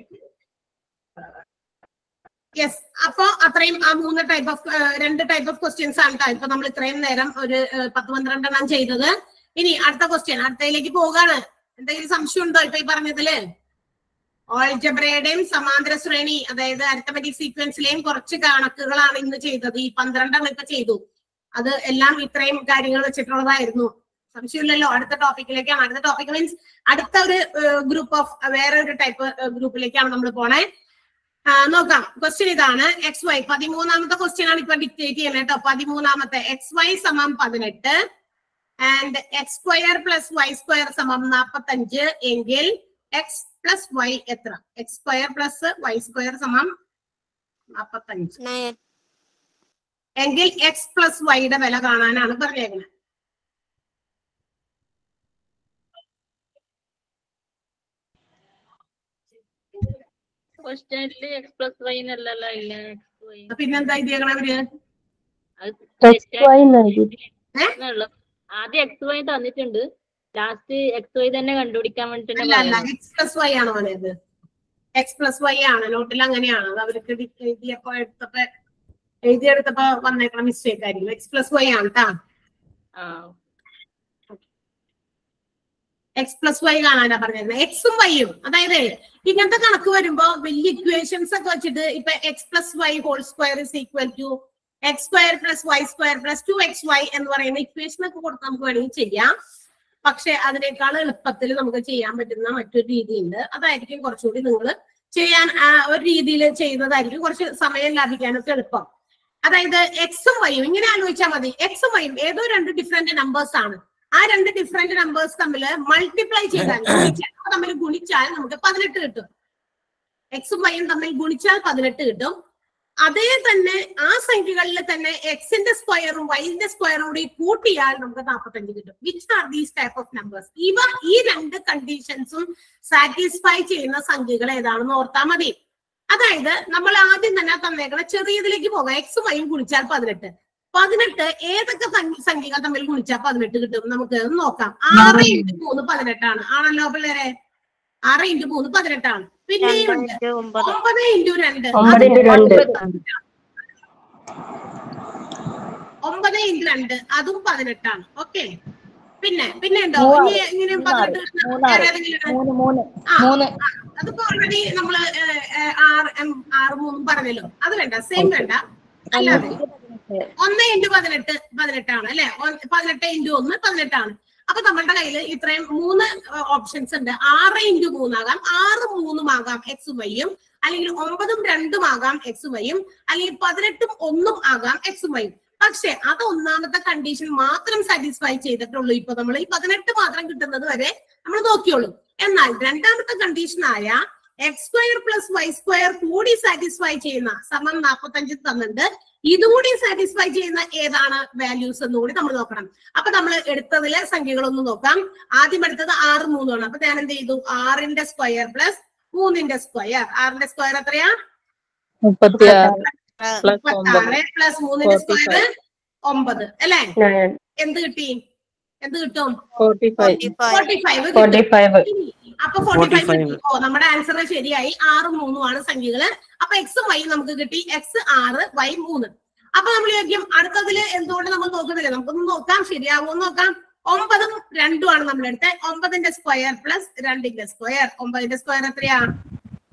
യെസ് അപ്പൊ അത്രയും ആ മൂന്ന് ടൈപ്പ് ഓഫ് രണ്ട് ടൈപ്പ് ഓഫ് ക്വസ്റ്റ്യൻസ് ആണ് ട്ടോ ഇപ്പൊ നമ്മൾ ഇത്രയും നേരം ഒരു ഏഹ്, പത്ത് പന്ത്രണ്ടെണ്ണം ചെയ്തത് ഇനി അടുത്ത ക്വസ്റ്റ്യൻ അടുത്തതിലേക്ക് പോകാണ് എന്തെങ്കിലും സംശയം ഉണ്ടോ ഇപ്പൊ ഈ പറഞ്ഞതില് ഓൾജബ്രയുടെയും സമാന്തര ശ്രേണി അതായത് അരിത്തമെറ്റിക് സീക്വൻസിലെയും കുറച്ച് കണക്കുകളാണ് ഇന്ന് ചെയ്തത് ഈ പന്ത്രണ്ടെണ്ണം ഇപ്പൊ ചെയ്തു അത് എല്ലാം ഇത്രയും കാര്യങ്ങൾ വെച്ചിട്ടുള്ളതായിരുന്നു സംശയമില്ലല്ലോ അടുത്ത ടോപ്പിക്കിലേക്കാണ് അടുത്ത ടോപ്പിക് മീൻസ് അടുത്ത ഒരു ഗ്രൂപ്പ് ഓഫ് വേറെ ഒരു ടൈപ്പ് ഗ്രൂപ്പിലേക്കാണ് നമ്മൾ പോണേ ആ, നോക്കാം ക്വസ്റ്റ്യൻ ഇതാണ് എക്സ് വൈ പതിമൂന്നാമത്തെ ക്വസ്റ്റ്യൻ ആണ് ഇപ്പൊ ഡിക്റ്റേറ്റ് ചെയ്യുന്നത് കേട്ടോ പതിമൂന്നാമത്തെ എക്സ് വൈ സമം പതിനെട്ട് and x square plus y square സമം നാപ്പത്തഞ്ച് എങ്കിൽ എക്സ് പ്ലസ് വൈ എത്ര x square plus y square സമം നാപ്പത്തഞ്ച് നയൻ എങ്കിൽ എക്സ് പ്ലസ് വൈയുടെ വില കാണാനാണ് പറഞ്ഞേക്കുന്നത് ക്വസ്റ്റ്യനില് എക്സ് പ്ലസ് വൈ എന്നല്ലല്ലോ ഇല്ല എക്സ് വൈ പിന്നെന്താ ഇതേക്കണ അവര് എക്സ് വൈ നൽകി ആദ്യം എക്സ് വൈ തന്നിട്ടുണ്ട് ലാസ്റ്റ് എക്സ് വൈ തന്നെ കണ്ടുപിടിക്കാൻ വേണ്ടിട്ട് അല്ല അല്ല എക്സ് പ്ലസ് വൈ ആണ് പറയുന്നത് എക്സ് പ്ലസ് വൈ ആണ് നോട്ടിൽ അങ്ങനെയാണ് അത് അവർക്ക് ഡി- എഴുതിയപ്പോ എടുത്തപ്പോ എഴുതിയെടുത്തപ്പോ വന്നേക്കണ മിസ്റ്റേക്ക് ആയിരിക്കും എക്സ് പ്ലസ് വൈ ആണ് കേട്ടാ ആ എക്സ് പ്ലസ് വൈ കാണാനാ പറഞ്ഞിരുന്നത് എക്സും വൈയും അതായത് ഇങ്ങനത്തെ കണക്ക് വരുമ്പോ വലിയ ഇക്വേഷൻസ് ഒക്കെ വെച്ചിട്ട് ഇപ്പൊ x plus y whole square is equal to x square plus y square plus two x y എന്ന് പറയുന്ന ഇക്വേഷൻ ഒക്കെ കൊടുത്ത് നമുക്ക് വേണമെങ്കിൽ ചെയ്യാം പക്ഷെ അതിനേക്കാൾ എളുപ്പത്തിൽ നമുക്ക് ചെയ്യാൻ പറ്റുന്ന മറ്റൊരു രീതിയുണ്ട് അതായിരിക്കും കുറച്ചുകൂടി നിങ്ങൾ ചെയ്യാൻ ആ, ഒരു രീതിയിൽ ചെയ്യുന്നതായിരിക്കും കുറച്ച് സമയം ലാഭിക്കാനൊക്കെ എളുപ്പം അതായത് എക്സും വൈയും ഇങ്ങനെ ആലോചിച്ചാൽ മതി എക്സും വൈയും ഏതോ രണ്ട് ഡിഫറെന്റ് നമ്പേഴ്സ് ആണ് ആ രണ്ട് ഡിഫറെന്റ് നമ്പേഴ്സ് തമ്മിൽ മൾട്ടിപ്ലൈ ചെയ്താൽ ഗുണിച്ചാൽ അവ തമ്മിൽ ഗുണിച്ചാൽ നമുക്ക് പതിനെട്ട് കിട്ടും എക്സും വൈയും തമ്മിൽ ഗുണിച്ചാൽ പതിനെട്ട് കിട്ടും അതേ തന്നെ ആ സംഖ്യകളിൽ തന്നെ എക്സിന്റെ സ്ക്വയറും വൈന്റെ സ്ക്വയറും കൂടി കൂട്ടിയാൽ നമുക്ക് നാൽപ്പത്തഞ്ച് കിട്ടും which are these type of numbers ഇവ ഈ രണ്ട് കണ്ടീഷൻസും സാറ്റിസ്ഫൈ ചെയ്യുന്ന സംഖ്യകൾ ഏതാണെന്ന് ഓർത്താൽ മതി അതായത് നമ്മൾ ആദ്യം തന്നെ തന്നേക്കണ ചെറിയതിലേക്ക് പോകാം എക്സ് വൈയും ഗുണിച്ചാൽ പതിനെട്ട് പതിനെട്ട് ഏതൊക്കെ സംഖ്യ- സംഖ്യകൾ തമ്മിൽ ഗുണിച്ചാൽ പതിനെട്ട് കിട്ടും നമുക്ക് ഒന്ന് നോക്കാം ആറ് ഇൻറ്റു മൂന്ന് പതിനെട്ടാണ് ആണല്ലോ പിള്ളേരെ ആറ് ഇൻറ്റു മൂന്ന് പതിനെട്ടാണ് പിന്നെയും ഉണ്ട് രണ്ട് ഒമ്പത് ഒമ്പത് ഇൻറ്റു രണ്ട് ഒമ്പത് ഇൻറ്റു രണ്ട് ഒമ്പത് ഇൻറ്റു രണ്ട് അതും പതിനെട്ടാണ് ഓക്കെ പിന്നെ പിന്നെ ഉണ്ടോ ഇനി ഇങ്ങനെ പതിനെട്ട് കിട്ടുന്ന വേറെ ഏതെങ്കിലും മൂന്ന് മൂന്ന് ആ, മൂന്ന് ആ, അതിപ്പോ ഓൾറെഡി നമ്മള് ഏഹ്, ഏഹ്, ആറ് എം, ആറ് മൂന്നും പറഞ്ഞല്ലോ അത് വേണ്ട സെയിം വേണ്ട അല്ലാതെ ഒന്ന് ഇൻറ്റു പതിനെട്ട് പതിനെട്ടാണ് അല്ലെ പതിനെട്ട് ഇൻറ്റു ഒന്ന് പതിനെട്ടാണ് അപ്പൊ നമ്മളുടെ കയ്യിൽ ഇത്രയും മൂന്ന് ഓപ്ഷൻസ് ഉണ്ട് ആറ് ഇൻറ്റു മൂന്നാകാം ആറ് മൂന്നുമാകാം എക്സും വൈയും അല്ലെങ്കിൽ ഒമ്പതും രണ്ടും ആകാം എക്സും വൈയും അല്ലെങ്കിൽ പതിനെട്ടും ഒന്നും ആകാം എക്സും വൈയും പക്ഷെ അത് ഒന്നാമത്തെ കണ്ടീഷൻ മാത്രം സാറ്റിസ്ഫൈ ചെയ്തിട്ടുള്ളൂ ഇപ്പൊ നമ്മൾ ഈ പതിനെട്ട് മാത്രം കിട്ടുന്നത് വരെ നമ്മൾ നോക്കിയോളൂ എന്നാൽ രണ്ടാമത്തെ കണ്ടീഷനായ x square plus y square കൂടി സാറ്റിസ്ഫൈ ചെയ്യുന്ന സമം നാൽപ്പത്തഞ്ച് തന്നിട്ടുണ്ട് ഇതുകൂടി സാറ്റിസ്ഫൈ ചെയ്യുന്ന ഏതാണ് വാല്യൂസ് എന്ന് കൂടി നമ്മൾ നോക്കണം അപ്പൊ നമ്മൾ എടുത്തതിലെ സംഖ്യകളൊന്ന് നോക്കാം ആദ്യം എടുത്തത് ആറ് മൂന്നാണ് അപ്പൊ ഞാൻ എന്ത് ചെയ്തു ആറിന്റെ സ്ക്വയർ പ്ലസ് മൂന്നിന്റെ സ്ക്വയർ ആറിന്റെ സ്ക്വയർ എത്രയാ മുപ്പത്തി ആറ് പ്ലസ് ഒമ്പത് മുപ്പത്താറ് പ്ലസ് മൂന്നിന്റെ സ്ക്വയർ ഒമ്പത് അല്ലെ നയൻ എന്ത് കിട്ടി എന്ത് കിട്ടും forty five forty five forty five അപ്പൊ ഫോർട്ടി ഫൈവ് 45. കിട്ടി ഓ നമ്മുടെ ആൻസർ ശരിയായി ആറും മൂന്നും ആണ് സംഖ്യകള് അപ്പൊ എക്സും വൈ നമുക്ക് കിട്ടി എക്സ് ആറ് വൈ മൂന്ന് അപ്പൊ നമ്മൾ ചോദിക്കും അടുത്തതില് എന്തുകൊണ്ട് നമ്മൾ നോക്കുന്നില്ല നമുക്കൊന്ന് നോക്കാം ശരിയാവോ നോക്കാം ഒമ്പതും രണ്ടും ആണ് നമ്മൾ എടുത്തത് ഒമ്പതിന്റെ സ്ക്വയർ പ്ലസ് രണ്ടിന്റെ സ്ക്വയർ ഒമ്പതിന്റെ സ്ക്വയർ എത്രയാ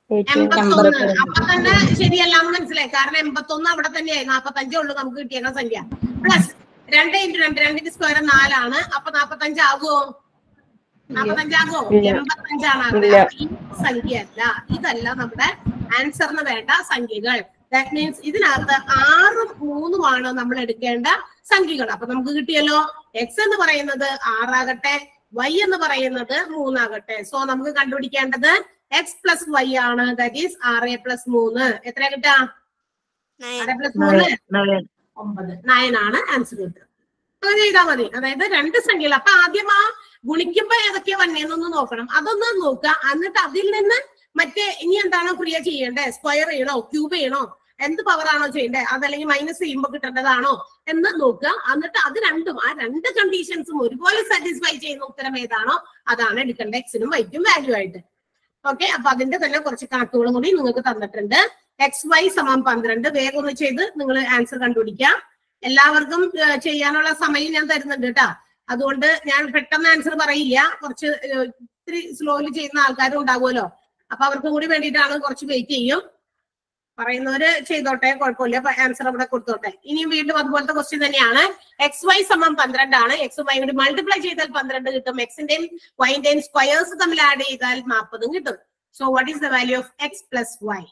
എൺപത്തൊന്ന് അപ്പൊ തന്നെ ശരിയല്ല എന്ന് മനസ്സിലായി കാരണം എൺപത്തൊന്ന് അവിടെ തന്നെയായി നാപ്പത്തഞ്ചേ ഉള്ളൂ നമുക്ക് കിട്ടിയേക്കുന്ന സംഖ്യ പ്ലസ് രണ്ട് ഇൻറ്റു രണ്ട് രണ്ടിന്റെ സ്ക്വയർ നാലാണ് അപ്പൊ നാപ്പത്തഞ്ച് ആകുമോ നാപ്പത്തഞ്ചാകുമോ ഇല്ല. എൺപത്തഞ്ചാണ് അവിടെ ഇല്ല. അപ്പൊ ഈ സംഖ്യ അല്ല ഇതല്ല നമ്മുടെ ആൻസറിന് വേണ്ട സംഖ്യകൾ ദാറ്റ് മീൻസ് ഇതിനകത്ത് ആറും മൂന്നുമാണ് നമ്മൾ എടുക്കേണ്ട സംഖ്യകൾ അപ്പൊ നമുക്ക് കിട്ടിയല്ലോ എക്സ് എന്ന് പറയുന്നത് ആറാകട്ടെ വൈ എന്ന് പറയുന്നത് മൂന്നാകട്ടെ സോ നമുക്ക് കണ്ടുപിടിക്കേണ്ടത് എക്സ് പ്ലസ് വൈ ആണ് ദാറ്റ് ഈസ് ആറ് പ്ലസ് മൂന്ന് എത്ര കിട്ടാ ആറ് പ്ലസ് മൂന്ന് ഒമ്പത് നയൻ ആണ് ആൻസർ കിട്ടുക അങ്ങനെ ചെയ്താൽ മതി അതായത് രണ്ട് സംഖ്യകൾ അപ്പൊ ആദ്യം ആ ഗുണിക്കുമ്പോ ഏതൊക്കെയാ വന്നേന്നൊന്ന് നോക്കണം അതൊന്ന് നോക്കുക എന്നിട്ട് അതിൽ നിന്ന് മറ്റേ ഇനി എന്താണോ ക്രിയ ചെയ്യേണ്ടത് സ്ക്വയർ ചെയ്യണോ ക്യൂബ് ചെയ്യണോ എന്ത് പവർ ആണോ ചെയ്യേണ്ടത് അതല്ലെങ്കിൽ മൈനസ് ചെയ്യുമ്പോൾ കിട്ടേണ്ടതാണോ എന്ന് നോക്കുക എന്നിട്ട് അത് രണ്ടും ആ രണ്ട് കണ്ടീഷൻസും ഒരുപോലെ സാറ്റിസ്ഫൈ ചെയ്യുന്ന ഉത്തരം ഏതാണോ അതാണ് എടുക്കേണ്ടത് എക്സിനും വൈക്കും വാല്യൂ ആയിട്ട് ഓക്കെ അപ്പൊ അതിന്റെ തന്നെ കുറച്ച് കണക്കുകളും കൂടി നിങ്ങൾക്ക് തന്നിട്ടുണ്ട് എക്സ് വൈ സമം പന്ത്രണ്ട് വേഗം ഒന്ന് ചെയ്ത് നിങ്ങൾ ആൻസർ കണ്ടുപിടിക്കാം എല്ലാവർക്കും ഏഹ്, ചെയ്യാനുള്ള സമയം ഞാൻ തരുന്നുണ്ട് കേട്ടാ അതുകൊണ്ട് ഞാൻ പെട്ടെന്ന് ആൻസർ പറയില്ല കുറച്ച് ഏഹ്, ഇത്തിരി സ്ലോലി ചെയ്യുന്ന ആൾക്കാരും ഉണ്ടാവുമല്ലോ അപ്പൊ അവർക്കും കൂടി വേണ്ടിയിട്ടാണ് കുറച്ച് വെയിറ്റ് ചെയ്യും പറയുന്നവര് ചെയ്തോട്ടെ കുഴപ്പമില്ല ആൻസർ അവിടെ കൊടുത്തോട്ടെ ഇനിയും വീണ്ടും അതുപോലത്തെ ക്വസ്റ്റ്യൻ തന്നെയാണ് എക്സ് വൈ സമം പന്ത്രണ്ടാണ് എക്സ് വൈ കൂടി മൾട്ടിപ്ലൈ ചെയ്താൽ പന്ത്രണ്ട് കിട്ടും എക്സിന്റെയും വൈന്റെയും സ്ക്വയേഴ്സ് തമ്മിൽ ആഡ് ചെയ്താൽ നാൽപ്പതും കിട്ടും so what is the value of x plus y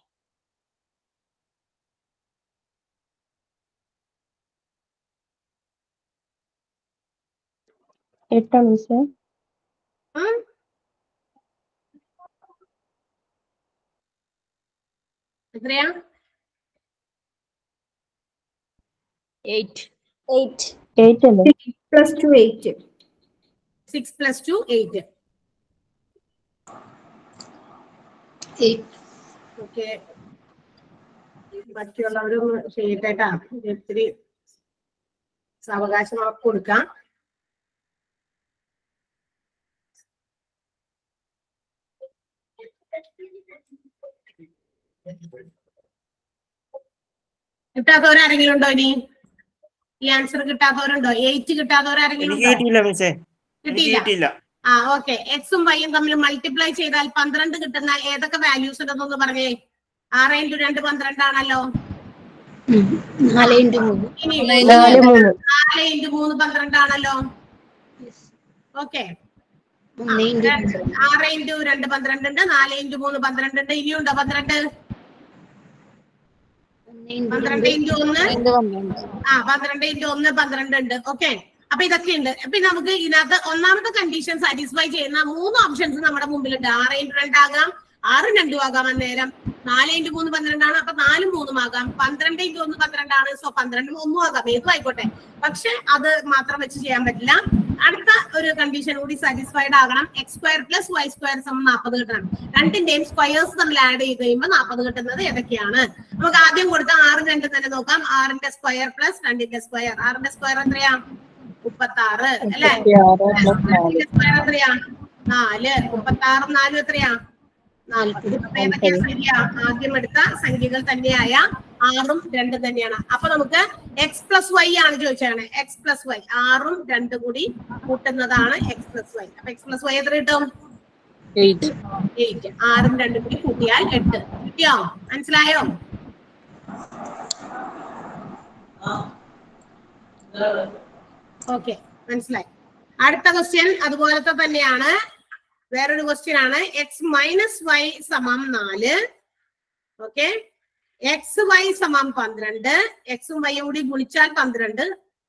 എട്ടാണ് മിസ്സേ എത്രയാ എയ്റ്റ് എയ്റ്റ് എയ്റ്റ് അല്ലേ plus two eight six plus two eight okay ബാക്കിയുള്ളവരൊന്ന് ചെയ്യട്ടെ ട്ടാ. ഇത്തിരി സാവകാശം അവർക്ക് കൊടുക്കാം കിട്ടാത്തവരാരെങ്കിലും ഉണ്ടോ ഇനി ഈ ആൻസർ കിട്ടാത്തവരുണ്ടോ എയ്റ്റ് കിട്ടാത്തവരാരെങ്കിലും എനിക്ക് ഉണ്ടോ കിട്ടിയില്ല മിസ്സേ എനിക്ക് കിട്ടിയില്ല കിട്ടിയില്ല ആ ഓക്കെ എക്സും വൈയും തമ്മിൽ മൾട്ടിപ്ലൈ ചെയ്താൽ പന്ത്രണ്ട് കിട്ടുന്ന ഏതൊക്കെ വാല്യൂസ് ഉണ്ടെന്നൊന്ന് പറഞ്ഞേ ആറ് ഇൻറ്റു രണ്ട് പന്ത്രണ്ടാണല്ലോ നാല് ഇൻറ്റു മൂന്ന് ഇനി നാല് മൂന്ന് നാല് ഇൻറ്റു മൂന്ന് പന്ത്രണ്ടാണല്ലോ ഓക്കെ ഒന്ന് ഇൻറ്റു രണ്ട് ആറ് ഇൻറ്റു രണ്ട് പന്ത്രണ്ട് ഉണ്ട് നാല് ഇൻറ്റു മൂന്ന് പന്ത്രണ്ട് ഉണ്ട് ഇനിയുണ്ടോ പന്ത്രണ്ട് ഒന്ന് ഇൻറ്റു പന്ത്രണ്ട് ഇൻറ്റു ഒന്ന് രണ്ട് പന്ത്രണ്ട് ആ പന്ത്രണ്ട് ഇൻറ്റു ഒന്ന് പന്ത്രണ്ട് ഉണ്ട് ഓക്കെ അപ്പൊ ഇതൊക്കെ ഉണ്ട് അപ്പൊ നമുക്ക് ഇതിനകത്ത് ഒന്നാമത്തെ കണ്ടീഷൻ സാറ്റിസ്ഫൈ ചെയ്യുന്ന മൂന്ന് ഓപ്ഷൻസ് നമ്മുടെ മുമ്പിലുണ്ട് ആറ് ഇൻറ്റു രണ്ടാകാം ആറ് രണ്ടും ആകാം അന്നേരം നാല് ഇൻറ്റു മൂന്ന് പന്ത്രണ്ടാണ് അപ്പൊ നാലും മൂന്നും ആകാം പന്ത്രണ്ട് ഇൻറ്റു ഒന്ന് പന്ത്രണ്ടാണ് സോ പന്ത്രണ്ടും ഒന്നും ആകാം ഏതും ആയിക്കോട്ടെ പക്ഷെ അത് മാത്രം വെച്ച് ചെയ്യാൻ പറ്റില്ല അടുത്ത ഒരു കണ്ടീഷൻ കൂടി സാറ്റിസ്ഫൈഡ് ആകണം x square plus y square സമം നാൽപ്പത് കിട്ടണം രണ്ടിന്റെയും സ്ക്വയേഴ്സ് തമ്മിൽ ആഡ് ചെയ്ത് കഴിയുമ്പോൾ നാൽപ്പത് കിട്ടുന്നത് ഏതൊക്കെയാണ് നമുക്ക് ആദ്യം കൊടുത്ത ആറ് രണ്ടും തന്നെ നോക്കാം ആറിന്റെ സ്ക്വയർ പ്ലസ് രണ്ടിന്റെ സ്ക്വയർ ആറിന്റെ സ്ക്വയർ എത്രയാ മുപ്പത്തി ആറ് അല്ലെ രണ്ടിന്റെ സ്ക്വയർ എത്രയാ നാല് മുപ്പത്തി ആറും നാലും എത്രയാ നാൽപ്പത് അപ്പൊ ഏതൊക്കെയാ സംഖ്യ ആദ്യം എടുത്ത സംഖ്യകൾ തന്നെയായ ആറും രണ്ടും തന്നെയാണ് അപ്പൊ നമുക്ക് എക്സ് പ്ലസ് വൈ ആണ് ചോദിച്ചാണ് എക്സ് പ്ലസ് വൈ ആറും രണ്ടും കൂടി കൂട്ടുന്നതാണ് എക്സ് പ്ലസ് വൈ അപ്പൊ എക്സ് പ്ലസ് വൈ എത്ര കിട്ടും എയ്റ്റ് എയ്റ്റ് ആറും രണ്ടും കൂടി കൂട്ടിയാൽ എട്ട് കിട്ടിയോ മനസ്സിലായോ ഓക്കെ മനസ്സിലായി അടുത്ത ക്വസ്റ്റ്യൻ അതുപോലത്തെ തന്നെയാണ് വേറൊരു ക്വസ്റ്റ്യൻ ആണ് എക്സ് മൈനസ് വൈ സമം നാല് ഓക്കെ എക്സ് വൈ സമം പന്ത്രണ്ട് എക്സും വൈയും കൂടി ഗുണിച്ചാൽ പന്ത്രണ്ട്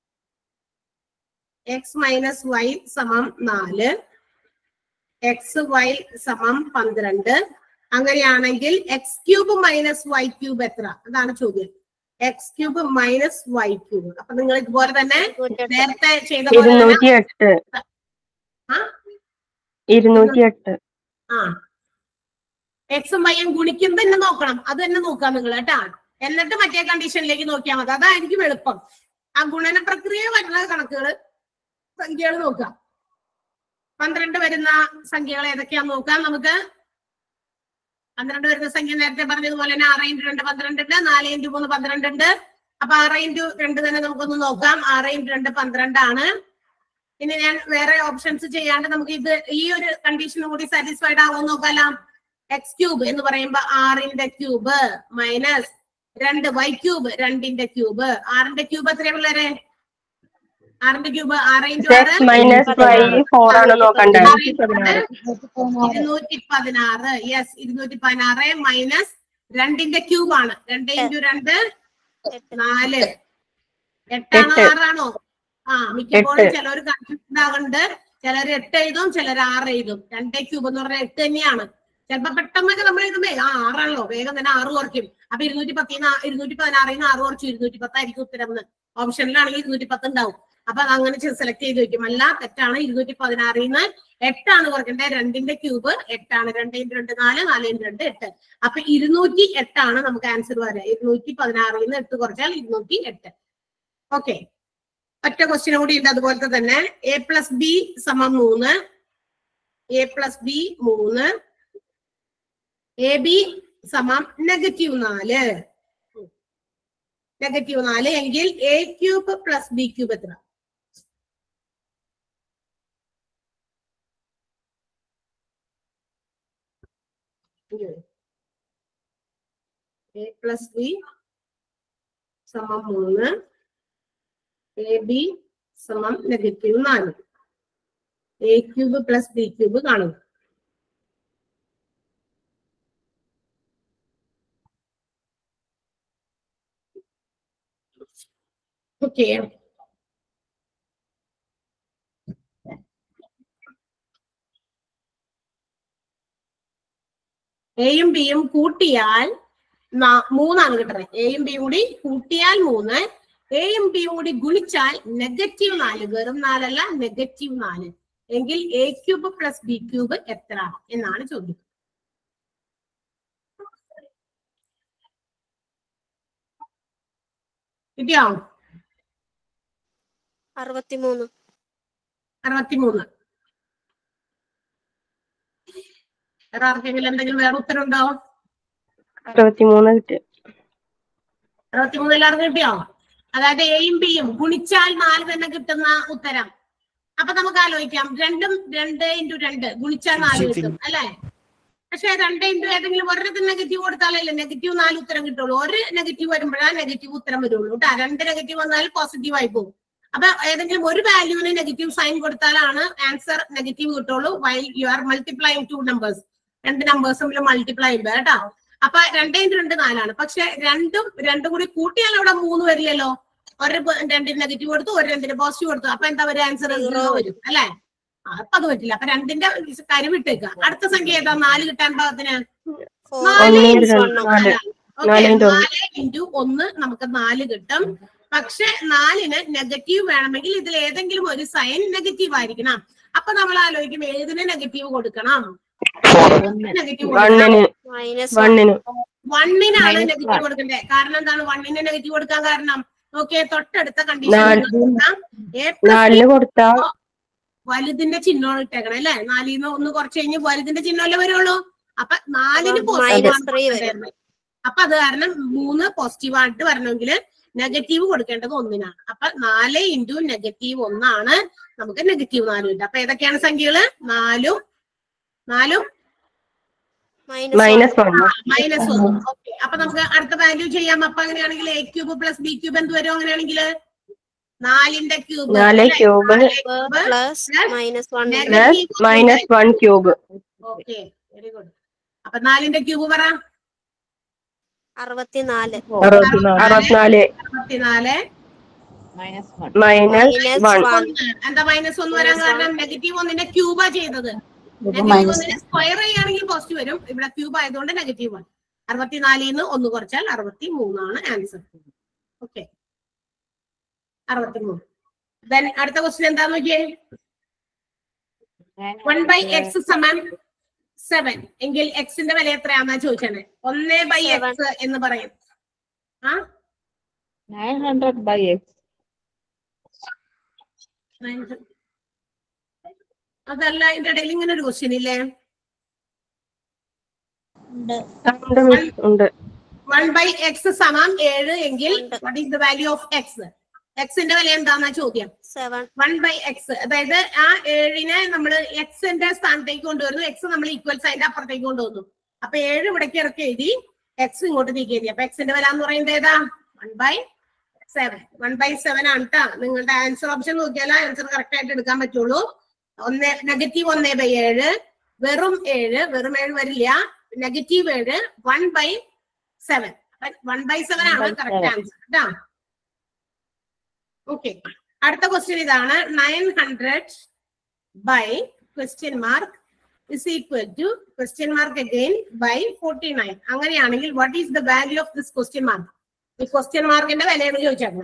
എക്സ് മൈനസ് വൈ സമം നാല് എക്സ് വൈ സമം പന്ത്രണ്ട് അങ്ങനെയാണെങ്കിൽ x cube minus y cube എത്ര അതാണ് ചോദ്യം x cube minus y cube അപ്പൊ നിങ്ങൾ ഇതുപോലെ തന്നെ നേരത്തെ ചെയ്ത പോലെ തന്നെ ഇരുന്നൂറ്റി എട്ട് ആ? ഇരുന്നൂറ്റി എട്ട് ആ എക്സും വൈയും ഗുണിക്കും തന്നെ നോക്കണം അത് തന്നെ നോക്കാം നിങ്ങൾ കേട്ടാ എന്നിട്ട് മറ്റേ കണ്ടീഷനിലേക്ക് നോക്കിയാൽ മതി അതായിരിക്കും എളുപ്പം ആ ഗുണന പ്രക്രിയ വരുന്ന കണക്കുകൾ സംഖ്യകൾ നോക്കാം പന്ത്രണ്ട് വരുന്ന സംഖ്യകൾ ഏതൊക്കെയാന്ന് നോക്കാം നമുക്ക് പന്ത്രണ്ട് വരുന്ന സംഖ്യ നേരത്തെ പറഞ്ഞതുപോലെ തന്നെ ആറ് ഇൻറ്റു രണ്ട് പന്ത്രണ്ട് ഉണ്ട് നാല് ഇൻറ്റു മൂന്ന് പന്ത്രണ്ട് ഉണ്ട് അപ്പൊ ആറ് ഇൻറ്റു രണ്ട് തന്നെ നമുക്കൊന്ന് നോക്കാം ആറ് ഇൻറ്റു രണ്ട് പന്ത്രണ്ടാണ് ഇനി ഞാൻ വേറെ ഓപ്ഷൻസ് ചെയ്യാണ്ട് നമുക്ക് ഇത് ഈ ഒരു കണ്ടീഷനും കൂടി സാറ്റിസ്ഫൈഡ് ആവുമോ നോക്കാലോ എക്സ് ക്യൂബ് എന്ന് പറയുമ്പോ ആറിന്റെ ക്യൂബ് മൈനസ് രണ്ട് വൈ ക്യൂബ് രണ്ടിന്റെ ക്യൂബ് ആറിന്റെ ക്യൂബ് എത്രയാ പിള്ളേരെ ആറിന്റെ ക്യൂബ് ആറ് ഇൻറ്റു ആറ് സിക്സ് മൈനസ് ഫൈവ് ഫോർ ആണ് നോക്കണ്ടേ ഇരുന്നൂറ്റി പതിനാറ് യെസ് ഇരുന്നൂറ്റി പതിനാറ് മൈനസ് രണ്ടിന്റെ ക്യൂബ് ആണ് രണ്ട് ഇൻറ്റു രണ്ട് എട്ട് നാല് എട്ടാണോ എട്ട്. ആറാണോ ആ മിക്കപ്പോഴും എട്ട്. ചിലർ കൺഫ്യൂഷൻ ആകുന്നുണ്ട് ചിലർ എട്ട് എഴുതും ചിലർ ആറ് എഴുതും രണ്ടേ ക്യൂബ് എന്ന് പറഞ്ഞാൽ എട്ട് തന്നെയാണ് ചിലപ്പോ പെട്ടെന്നൊക്കെ നമ്മൾ എഴുതുമ്പേ ആ ആറാണല്ലോ വേഗം തന്നെ ആറ് കുറയ്ക്കും അപ്പൊ ഇരുന്നൂറ്റി പത്തിന്ന് ഇരുന്നൂറ്റി പതിനാറിൽ നിന്ന് ആറ് കുറച്ചു ഇരുന്നൂറ്റി പത്തായിരിക്കും ഉത്തരം എന്ന് ഓപ്ഷനിലാണെങ്കിൽ ഇരുന്നൂറ്റി പത്ത് ഉണ്ടാവും അപ്പൊ അത് അങ്ങനെ സെലക്ട് ചെയ്ത് വെക്കും അല്ല തെറ്റാണ് ഇരുന്നൂറ്റി പതിനാറിൽ നിന്ന് എട്ടാണ് കുറയ്ക്കേണ്ടത് രണ്ടിന്റെ ക്യൂബ് എട്ടാണ് രണ്ട് ഇൻറ്റു രണ്ട് നാല് നാല് ഇൻറ്റു രണ്ട് എട്ട് അപ്പൊ ഇരുന്നൂറ്റി എട്ടാണ് നമുക്ക് ആൻസർ വരിക ഇരുന്നൂറ്റി പതിനാറിൽ നിന്ന് എട്ട് കുറച്ചാൽ ഇരുന്നൂറ്റി എട്ട് ഓക്കെ ഒറ്റ ക്വസ്റ്റ്യൻ കൂടി ഉണ്ട് അതുപോലത്തെ തന്നെ എ പ്ലസ് ബി സമം മൂന്ന് എ പ്ലസ് ബി മൂന്ന് എ ബി സമം നെഗറ്റീവ് നാല് നെഗറ്റീവ് നാല് എങ്കിൽ a cube plus b cube എത്ര എ പ്ലസ് ബി സമം മൂന്ന് എ ബി സമം നെഗറ്റീവ് നാല് a cube plus b cube കാണുക ഓക്കെ എയും ബിയും കൂട്ടിയാൽ നാ- മൂന്നാണ് കിട്ടുന്നത് എയും ബിയും കൂടി കൂട്ടിയാൽ മൂന്ന് എയും ബിയും കൂടി ഗുണിച്ചാൽ നെഗറ്റീവ് നാല് വെറും നാലല്ല നെഗറ്റീവ് നാല് എങ്കിൽ a cube plus b cube എത്ര എന്നാണ് ചോദ്യം കിട്ടിയോ അറുപത്തിമൂന്ന് അറുപത്തിമൂന്ന് വേറെ ആർക്കെങ്കിലും എന്തെങ്കിലും വേറെ ഉത്തരം ഉണ്ടോ അറുപത്തിമൂന്ന് കിട്ടി അറുപത്തിമൂന്ന് എല്ലാവർക്കും കിട്ടിയോ അതായത് എയും ബിയും ഗുണിച്ചാൽ നാല് തന്നെ കിട്ടുന്ന ഉത്തരം അപ്പൊ നമുക്ക് ആലോചിക്കാം രണ്ടും രണ്ട് ഇൻറ്റു രണ്ട് ഗുണിച്ചാൽ നാല് കിട്ടും അല്ലെ പക്ഷെ രണ്ട് ഇൻറ്റു ഏതെങ്കിലും ഒരെണ്ണത്തിന് നെഗറ്റീവ് കൊടുത്താലല്ലേ നെഗറ്റീവ് നാല് ഉത്തരം കിട്ടുള്ളൂ ഒരു നെഗറ്റീവ് വരുമ്പോഴാണ് നെഗറ്റീവ് ഉത്തരം വരുള്ളൂ കേട്ടോ രണ്ട് നെഗറ്റീവ് വന്നാൽ പോസിറ്റീവ് ആയി പോകും അപ്പൊ ഏതെങ്കിലും ഒരു വാല്യൂവിന് നെഗറ്റീവ് സൈൻ കൊടുത്താലാണ് ആൻസർ നെഗറ്റീവ് കിട്ടുള്ളൂ why you are multiplying two numbers രണ്ട് നമ്പേഴ്സ് തമ്മിൽ മൾട്ടിപ്ലൈ ചെയ്യുമ്പോൾ കേട്ടോ അപ്പൊ രണ്ടേ ഇൻറ്റു രണ്ട് നാലാണ് പക്ഷെ രണ്ടും രണ്ടും കൂടി കൂട്ടിയാൽ അവിടെ മൂന്ന് വരില്ലല്ലോ ഒരു പ- രണ്ടിന് നെഗറ്റീവ് കൊടുത്തു ഒരു രണ്ടിന് പോസിറ്റീവ് കൊടുത്തു അപ്പൊ എന്താ വരും ആൻസർ സീറോ വരും അല്ലെ അപ്പൊ അത് പറ്റില്ല അപ്പൊ രണ്ടിന്റെ കാര്യം വിട്ടേക്കുക അടുത്ത സംഖ്യ ഏതാ നാല് കിട്ടാൻ പാകത്തിന് ഫോർ നാല് ഒന്ന് into രണ്ട് ഒന്ന്. നാല്. Okay, നാല് into ഒന്ന്. നാല് ഇൻറ്റു ഒന്ന് നമുക്ക് നാല് കിട്ടും പക്ഷെ നാലിന് നെഗറ്റീവ് വേണമെങ്കിൽ ഇതിൽ ഏതെങ്കിലും ഒരു സൈൻ നെഗറ്റീവ് ആയിരിക്കണം അപ്പൊ നമ്മൾ ആലോചിക്കും ഏതിന് നെഗറ്റീവ് കൊടുക്കണം നെഗറ്റീവ് വണ്ണിന് മൈനസ് വണ്ണിന് വണ്ണിനാണ് Minus നെഗറ്റീവ് one. കൊടുക്കേണ്ടത് കാരണം എന്താണ് വണ്ണിന് നെഗറ്റീവ് കൊടുക്കാൻ കാരണം നോക്കിയേ തൊട്ടടുത്ത കണ്ടീഷൻ നാല്. എ പ്ലസ് നാലിന് കൊടുത്താ വലുതിന്റെ ചിഹ്നമാണ് ഇട്ടേക്കണം അല്ലെ നാലിന്ന് ഒന്ന് കുറച്ച് കഴിഞ്ഞ് വലുതിന്റെ ചിഹ്നമല്ലേ വരുള്ളൂ അപ്പൊ നാലിന് അപ്പൊ പോസിറ്റീവ് minus three വരും. അപ്പൊ അത് കാരണം മൂന്ന് പോസിറ്റീവ് ആയിട്ട് വരണമെങ്കിൽ നെഗറ്റീവ് കൊടുക്കേണ്ടത് ഒന്നിനാണ് അപ്പൊ നാല് ഇൻറ്റു നെഗറ്റീവ് ഒന്നാണ് നമുക്ക് നെഗറ്റീവ് നാല് കിട്ടുക അപ്പൊ ഏതൊക്കെയാണ് സംഖ്യകള് നാലും നാലും മൈനസ് മൈനസ് വൺ മൈനസ് ഒന്ന് ഓക്കെ അപ്പൊ നമുക്ക് അടുത്ത വാല്യൂ ചെയ്യാം അപ്പൊ അങ്ങനെയാണെങ്കിൽ a cube plus b cube എന്ത് വരും അങ്ങനെയാണെങ്കിൽ നാലിന്റെ ക്യൂബ് നാല് cube plus minus one plus minus one cube okay very good അപ്പൊ നാലിന്റെ ക്യൂബ് പറ അറുപത്തിനാല് അറുപത്തിനാല് അറുപത്തിനാല് minus one minus minus one one ഒന്ന് എന്താ മൈനസ് ഒന്ന് വരാൻ Minus കാരണം നെഗറ്റീവ് ഒന്നിന്റെ ക്യൂബാ ചെയ്തത് നെഗറ്റീവ് ഒന്നിന് സ്ക്വയർ ചെയ്യുകയാണെങ്കിൽ പോസിറ്റീവ് വരും ഇവിടെ ക്യൂബ് ആയതുകൊണ്ട് നെഗറ്റീവ് ആണ് അറുപത്തിനാലിൽ നിന്ന് ഒന്ന് കുറച്ചാൽ അറുപത്തി മൂന്നാണ് ആൻസർ ഓക്കെ അറുപത്തി മൂന്ന് ദെൻ അടുത്ത ക്വസ്റ്റ്യൻ എന്താന്ന് നോക്കിയേ വൺ ബൈ എക്സ് സമം സെവൻ എങ്കിൽ എക്സിന്റെ വില എത്രയാണെന്നാ ചോദിച്ചത് ഒന്ന് ബൈ Seven. എക്സ് എന്ന് പറയും ആ നയൻ ഹൺഡ്രഡ് ബൈ എക്സ് അതല്ല ഇതിന്റെ ഇടയിൽ ഇങ്ങനെ ഒരു ക്വസ്റ്റ്യൻ ഇല്ലേ ഉണ്ട് ഉണ്ട് മിസ് ഉണ്ട് വൺ ബൈ എക്സ് സമം ഏഴ് എങ്കിൽ ഉണ്ട്. What is the value of x എക്സിന്റെ വില എന്താന്നാ ചോദ്യം സെവൻ വൺ ബൈ എക്സ് അതായത് ആ ഏഴിനെ നമ്മൾ എക്സിന്റെ സ്ഥാനത്തേക്ക് കൊണ്ടുവരുന്നു എക്സ് നമ്മൾ ഈക്വൽ സൈഡിന്റെ അപ്പുറത്തേക്ക് കൊണ്ടുവന്നു അപ്പൊ ഏഴ് ഇവിടേക്ക് ഇറക്കി എഴുതി എക്സ് ഇങ്ങോട്ട് നീക്കി എഴുതി അപ്പൊ എക്സിന്റെ വില എന്ന് പറയുന്നത് ഏതാ one by seven one by seven ആണ് കേട്ടോ നിങ്ങളുടെ ആൻസർ ഓപ്ഷൻ നോക്കിയാലേ ആൻസർ കറക്റ്റ് ആയിട്ട് എടുക്കാൻ പറ്റുള്ളൂ ഒന്ന് നെഗറ്റീവ് ഒന്നേ ബൈ ഏഴ് വെറും ഏഴ് വെറും ഏഴ് വരില്ല നെഗറ്റീവ് ഏഴ് one by seven one by seven ആണ് കറക്റ്റ് ആൻസർ കേട്ടോ ഓക്കെ അടുത്ത ക്വസ്റ്റ്യൻ ഇതാണ് nine hundred by question mark is equal to question mark again by forty nine അങ്ങനെയാണെങ്കിൽ what is the value of this question mark ഈ question മാർക്കിന്റെ വിലയാണ് ചോദിച്ചത്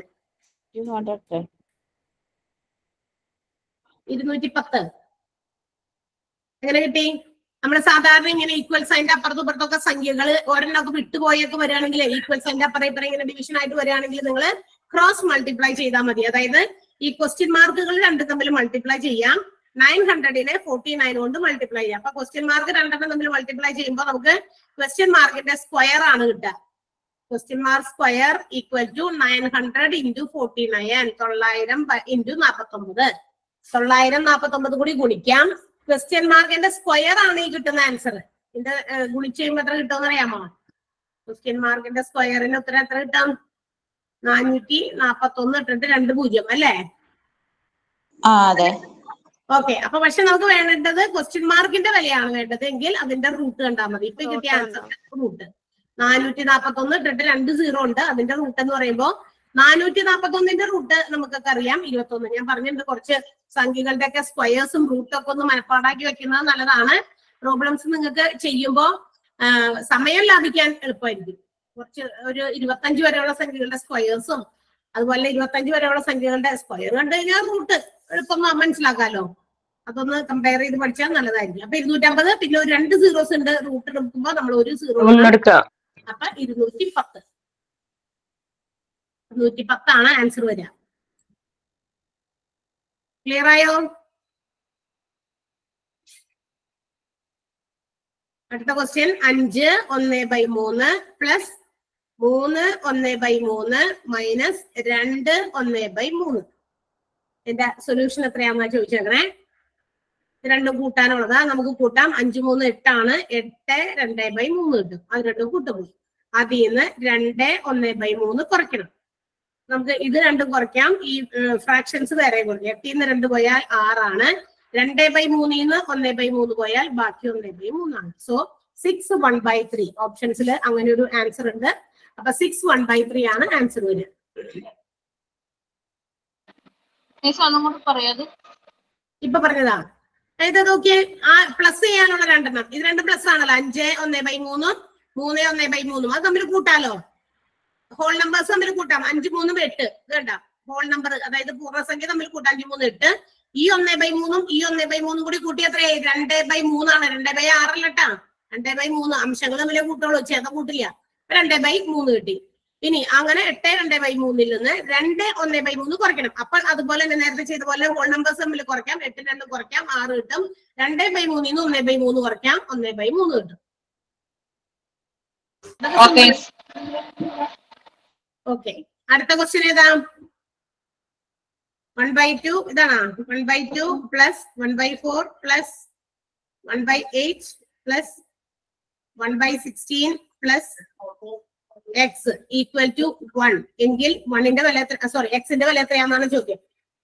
ഇരുന്നൂറ്റി പത്ത് എങ്ങനെ കിട്ടി നമ്മൾ സാധാരണ ഇങ്ങനെ ഈക്വൽ സൈൻ്റെ അപ്പുറത്തും ഇപ്പുറത്തൊക്കെ സംഖ്യകൾ ഒരെണ്ണമൊക്കെ വിട്ടുപോയൊക്കെ വരികയാണെങ്കിൽ ഈക്വൽ സൈൻ്റെ അപ്പുറം ഇപ്പുറം ഇങ്ങനെ ഡിവിഷൻ ആയിട്ട് വരികയാണെങ്കിൽ നിങ്ങൾ ക്രോസ് മൾട്ടിപ്ലൈ ചെയ്താൽ മതി അതായത് ഈ ക്വസ്റ്റ്യൻ മാർക്കുകൾ രണ്ടും തമ്മിൽ മൾട്ടിപ്ലൈ ചെയ്യാം നയൻ ഹൺഡ്രഡിനെ ഫോർട്ടി നയൻ കൊണ്ട് മൾട്ടിപ്ലൈ ചെയ്യാം അപ്പൊ ക്വസ്റ്റ്യൻ മാർക്ക് രണ്ടെണ്ണം തമ്മിൽ മൾട്ടിപ്ലൈ ചെയ്യുമ്പോൾ നമുക്ക് ക്വസ്റ്റ്യൻ മാർക്കിന്റെ സ്ക്വയർ ആണ് കിട്ടുക question mark square equal to nine hundred into forty nine തൊള്ളായിരം ഇൻറ്റു നാൽപ്പത്തി ഒമ്പത് തൊള്ളായിരം നാൽപ്പത്തി ഒമ്പത് കൂടി ഗുണിക്കാം ക്വസ്റ്റ്യൻ മാർക്കിന്റെ സ്ക്വയർ ആണ് ഈ കിട്ടുന്ന ആൻസർ ഇതിന്റെ ഏഹ്, ഗുണിച്ച് കഴിയുമ്പോൾ എത്ര കിട്ടുമെന്ന് അറിയാമോ ക്വസ്റ്റ്യൻ മാർക്കിന്റെ സ്ക്വയറിന് ഉത്തരം എത്ര കിട്ടാം നാനൂറ്റി നാപ്പത്തി ഒന്ന് ഇട്ടിട്ട് രണ്ട് പൂജ്യം അല്ലേ ആ അതെ ഓക്കെ അപ്പൊ പക്ഷെ നമുക്ക് വേണ്ടത് ക്വസ്റ്റ്യൻ മാർക്കിന്റെ വിലയാണ് വേണ്ടത് എങ്കിൽ അതിന്റെ റൂട്ട് കണ്ടാൽ മതി ഇപ്പൊ കിട്ടിയ ആൻസർ റൂട്ട് നാനൂറ്റി നാപ്പത്തി ഒന്ന് ഇട്ടിട്ട് രണ്ട് സീറോ ഉണ്ട് അതിന്റെ റൂട്ട് എന്ന് പറയുമ്പോൾ നാനൂറ്റി നാപ്പത്തി ഒന്നിന്റെ റൂട്ട് നമുക്കൊക്കെ അറിയാം ഇരുപത്തി ഒന്ന് ഞാൻ പറഞ്ഞിട്ടുണ്ട് കുറച്ച് സംഖ്യകളുടെ ഒക്കെ സ്ക്വയേഴ്സും റൂട്ടും ഒക്കെ ഒന്ന് മനപ്പാടാക്കി വെക്കുന്നത് നല്ലതാണ് പ്രോബ്ലംസ് നിങ്ങൾക്ക് ചെയ്യുമ്പോൾ സമയം ലാഭിക്കാൻ എളുപ്പമായിരിക്കും കുറച്ച് ഒരു ഇരുപത്തഞ്ച് വരെയുള്ള സംഖ്യകളുടെ സ്ക്വയേഴ്സും അതുപോലെ ഇരുപത്തഞ്ച് വരെയുള്ള സംഖ്യകളുടെ സ്ക്വയർ കണ്ടു കഴിഞ്ഞാൽ റൂട്ട് എളുപ്പം മനസ്സിലാക്കാലോ അതൊന്ന് കമ്പയർ ചെയ്ത് പഠിച്ചാൽ നല്ലതായിരിക്കും അപ്പൊ ഇരുന്നൂറ്റമ്പത് പിന്നെ ഒരു രണ്ട് സീറോസ് ഉണ്ട് റൂട്ട് എടുക്കുമ്പോൾ നമ്മൾ ഒരു സീറോ ഒന്നെടുക്കാം അപ്പൊ ഇരുന്നൂറ്റി പത്ത് ഇരുന്നൂറ്റി പത്താണ് ആൻസർ വരിക ക്ലിയർ ആയോ അടുത്ത ക്വസ്റ്റ്യൻ അഞ്ച് ഒന്ന് ബൈ മൂന്ന് പ്ലസ് മൂന്ന് ഒന്ന് ബൈ മൂന്ന് മൈനസ് രണ്ട് ഒന്ന് ബൈ മൂന്ന് ഇതിന്റെ സൊല്യൂഷൻ എത്രയാണെന്നാ ചോദിച്ചേക്കണേ ഇത് രണ്ടും കൂട്ടാനുള്ളത് നമുക്ക് കൂട്ടാം അഞ്ച് മൂന്ന് എട്ടാണ് എട്ട് രണ്ട് ബൈ മൂന്ന് കിട്ടും അത് രണ്ടും കൂട്ടുപോയി അതിൽ നിന്ന് രണ്ട് ഒന്ന് ബൈ മൂന്ന് കുറയ്ക്കണം നമുക്ക് ഇത് രണ്ടും കുറയ്ക്കാം ഈ ഫ്രാക്ഷൻസ് വേറെ കുറയ്ക്കാം എട്ടിൽ നിന്ന് രണ്ട് പോയാൽ ആറാണ് രണ്ട് ബൈ മൂന്നിൽ നിന്ന് ഒന്ന് ബൈ മൂന്ന് പോയാൽ ബാക്കി ഒന്ന് ബൈ മൂന്നാണ് so six one by three ഓപ്ഷൻസിൽ അങ്ങനെ ഒരു ആൻസർ ഉണ്ട് അപ്പൊ സിക്സ് വൺ ബൈ ത്രീ ആണ് ആൻസർ വരിക ഇപ്പൊ പറഞ്ഞതാ ഇത് നോക്കിയേ ആ പ്ലസ് ചെയ്യാനുള്ള രണ്ടെണ്ണം ഇത് രണ്ട് പ്ലസ് ആണല്ലോ അഞ്ച് ഒന്ന് ബൈ മൂന്നും മൂന്ന് ഒന്ന് ബൈ മൂന്നും അത് തമ്മിൽ കൂട്ടാലോ ഹോൾ നമ്പേഴ്സ് തമ്മിൽ കൂട്ടാം അഞ്ച് മൂന്നും എട്ട് ഇത് കണ്ട ഹോൾ നമ്പർ അതായത് പൂർണ്ണസംഖ്യ തമ്മിൽ കൂട്ടാം അഞ്ച് മൂന്ന് എട്ട് ഈ ഒന്ന് ബൈ മൂന്നും ഈ ഒന്ന് ബൈ മൂന്നും കൂടി കൂട്ടി എത്രയായി രണ്ട് ബൈ മൂന്നാണ് രണ്ട് ബൈ ആറല്ലട്ടാ രണ്ട് ബൈ മൂന്ന് അംശങ്ങൾ തമ്മിലേ കൂട്ടുള്ളൂ ചേത കൂട്ടില്ല രണ്ട് ബൈ മൂന്ന് കിട്ടി ഇനി അങ്ങനെ എട്ട് രണ്ട് ബൈ മൂന്നിൽ നിന്ന് രണ്ട് ഒന്ന് ബൈ മൂന്ന് കുറയ്ക്കണം അപ്പോൾ അതുപോലെ തന്നെ നേരത്തെ ചെയ്ത പോലെ ഹോൾ നമ്പേഴ്സ് തമ്മിൽ കുറയ്ക്കാം എട്ട് രണ്ട് കുറയ്ക്കാം ആറ് കിട്ടും രണ്ട് ബൈ മൂന്നിൽ നിന്ന് ഒന്ന് ബൈ മൂന്ന് കുറയ്ക്കാം ഒന്ന് ബൈ മൂന്ന് കിട്ടും ഓക്കെ അടുത്ത ക്വസ്റ്റ്യൻ ഏതാ വൺ ബൈ ടു ഇതാണോ one by two plus one by four plus one by eight plus one by sixteen plus x equal to one എങ്കിൽ വണ്ണിന്റെ വില എത്ര സോറി എക്സിന്റെ വില എത്രയാണെന്നാണ് ചോദ്യം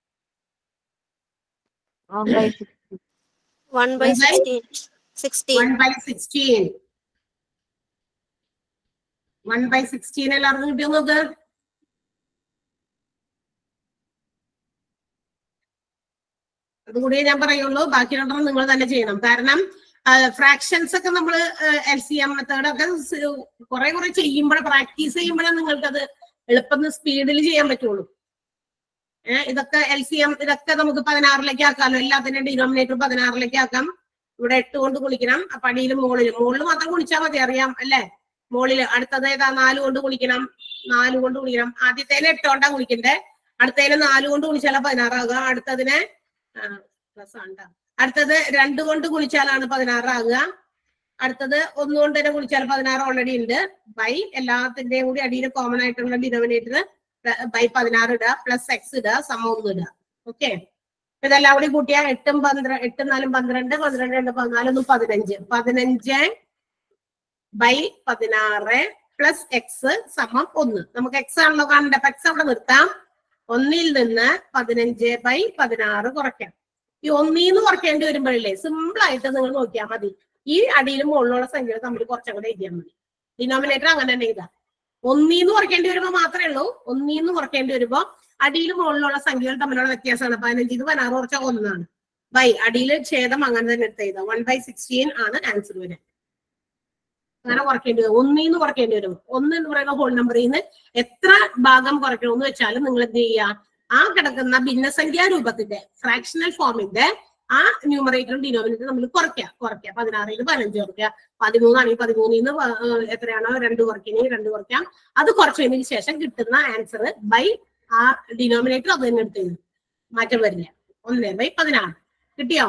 one by sixteen sixteen one by sixteen one by sixteen എല്ലാവർക്കും കിട്ടിയോ നോക്ക് അതുകൂടിയേ ഞാൻ പറയുള്ളൂ ബാക്കി രണ്ടെണ്ണം നിങ്ങൾ തന്നെ ചെയ്യണം കാരണം ഫ്രാക്ഷൻസ് ഒക്കെ നമ്മൾ എൽ സി എം മെത്തേഡ് ഒക്കെ കുറെ കുറെ ചെയ്യുമ്പോൾ പ്രാക്ടീസ് ചെയ്യുമ്പോഴേ നിങ്ങൾക്ക് അത് എളുപ്പം സ്പീഡിൽ ചെയ്യാൻ പറ്റുള്ളൂ ഏഹ് ഇതൊക്കെ എൽ സി എം ഇതൊക്കെ നമുക്ക് പതിനാറിലേക്ക് ആക്കാമല്ലോ എല്ലാത്തിനും ഡിനോമിനേറ്റർ പതിനാറിലേക്ക് ആക്കാം ഇവിടെ എട്ട് കൊണ്ട് കുളിക്കണം അപ്പൊ അടിയിലും മുകളിലും മുകളിൽ മാത്രം കുളിച്ചാൽ മതി അറിയാം അല്ലേ മുകളില് അടുത്തത് ഏതാ നാല് കൊണ്ട് കുളിക്കണം നാല് കൊണ്ട് കുളിക്കണം ആദ്യത്തേന് എട്ട് കൊണ്ടാ കുളിക്കണ്ടേ അടുത്തതിന് നാല് കൊണ്ട് കുളിച്ചാലാ പതിനാറാകുക അടുത്തതിന് പ്ലസ് ആണ്ടാ അടുത്തത് രണ്ട് കൊണ്ട് കുളിച്ചാലാണ് പതിനാറാകുക അടുത്തത് ഒന്നുകൊണ്ട് തന്നെ കുളിച്ചാൽ പതിനാറ് ഓൾറെഡി ഉണ്ട് ബൈ എല്ലാത്തിന്റെയും കൂടി അടിയിൽ കോമൺ ആയിട്ടുള്ള ഡിനോമിനേറ്റർ ബൈ പതിനാറ് ഇടുക പ്ലസ് എക്സ് ഇടുക സമം ഒന്ന് ഇടുക ഓക്കെ ഇതെല്ലാം കൂടി കൂട്ടിയാൽ എട്ടും പന്ത്രണ്ട് എട്ടും നാലും പന്ത്രണ്ട് പന്ത്രണ്ട് രണ്ട് പതിനാലൊന്നും പതിനഞ്ച് പതിനഞ്ച് ബൈ പതിനാറ് പ്ലസ് എക്സ് സമം ഒന്ന് നമുക്ക് എക്സ് ആണല്ലോ കാണേണ്ടത് അപ്പൊ എക്സ് അവിടെ നിർത്താം ഒന്നിൽ നിന്ന് പതിനഞ്ച് ബൈ പതിനാറ് കുറയ്ക്കാം ഈ ഒന്നീന്ന് കുറയ്ക്കേണ്ടി വരുമ്പോഴല്ലേ സിമ്പിൾ ആയിട്ട് നിങ്ങൾ നോക്കിയാൽ മതി ഈ അടിയിലും മുകളിലുള്ള സംഖ്യകൾ തമ്മിൽ കുറച്ചും കൂടെ എഴുതിയാൽ മതി ഡിനോമിനേറ്റർ അങ്ങനെ തന്നെ എഴുതാം ഒന്നീന്ന് കുറയ്ക്കേണ്ടി വരുമ്പോൾ മാത്രമേ ഉള്ളൂ ഒന്നീന്ന് കുറയ്ക്കേണ്ടി വരുമ്പോൾ അടിയിലും മുകളിലുള്ള സംഖ്യകൾ തമ്മിലുള്ള വ്യത്യാസമാണ് പതിനഞ്ചിന് പതിനാറ് കുറച്ച ഒന്നാണ് ബൈ അടിയിൽ ഛേദം അങ്ങനെ തന്നെ എടുത്ത് എഴുതാം വൺ ബൈ സിക്സ്റ്റീൻ ആണ് ആൻസർ വരിക അങ്ങനെ കുറയ്ക്കേണ്ടി വരും ഒന്നീന്ന് കുറയ്ക്കേണ്ടി വരും ഒന്ന് എന്ന് പറയുന്ന ഹോൾ നമ്പറിൽ നിന്ന് എത്ര ഭാഗം കുറയ്ക്കണമെന്ന് വെച്ചാൽ നിങ്ങൾ എന്ത് ചെയ്യുക ആ കിടക്കുന്ന ഭിന്നസംഖ്യാ രൂപത്തിന്റെ ഫ്രാക്ഷണൽ ഫോമിന്റെ ആ ന്യൂമറേറ്ററും ഡിനോമിനേറ്ററും നമ്മൾ കുറയ്ക്കുക കുറയ്ക്കുക പതിനാറിന് പതിനഞ്ച് കുറയ്ക്കുക പതിമൂന്നാണെങ്കിൽ പതിമൂന്നിന്ന് പ- ഏഹ് എത്രയാണോ രണ്ട് കുറയ്ക്കണി രണ്ട് കുറയ്ക്കാം അത് കുറച്ചതിന് ശേഷം കിട്ടുന്ന ആൻസർ ബൈ ആ ഡിനോമിനേറ്റർ അത് തന്നെ എടുത്തു മാറ്റം വരില്ല ഒന്ന് ബൈ പതിനാറ് കിട്ടിയോ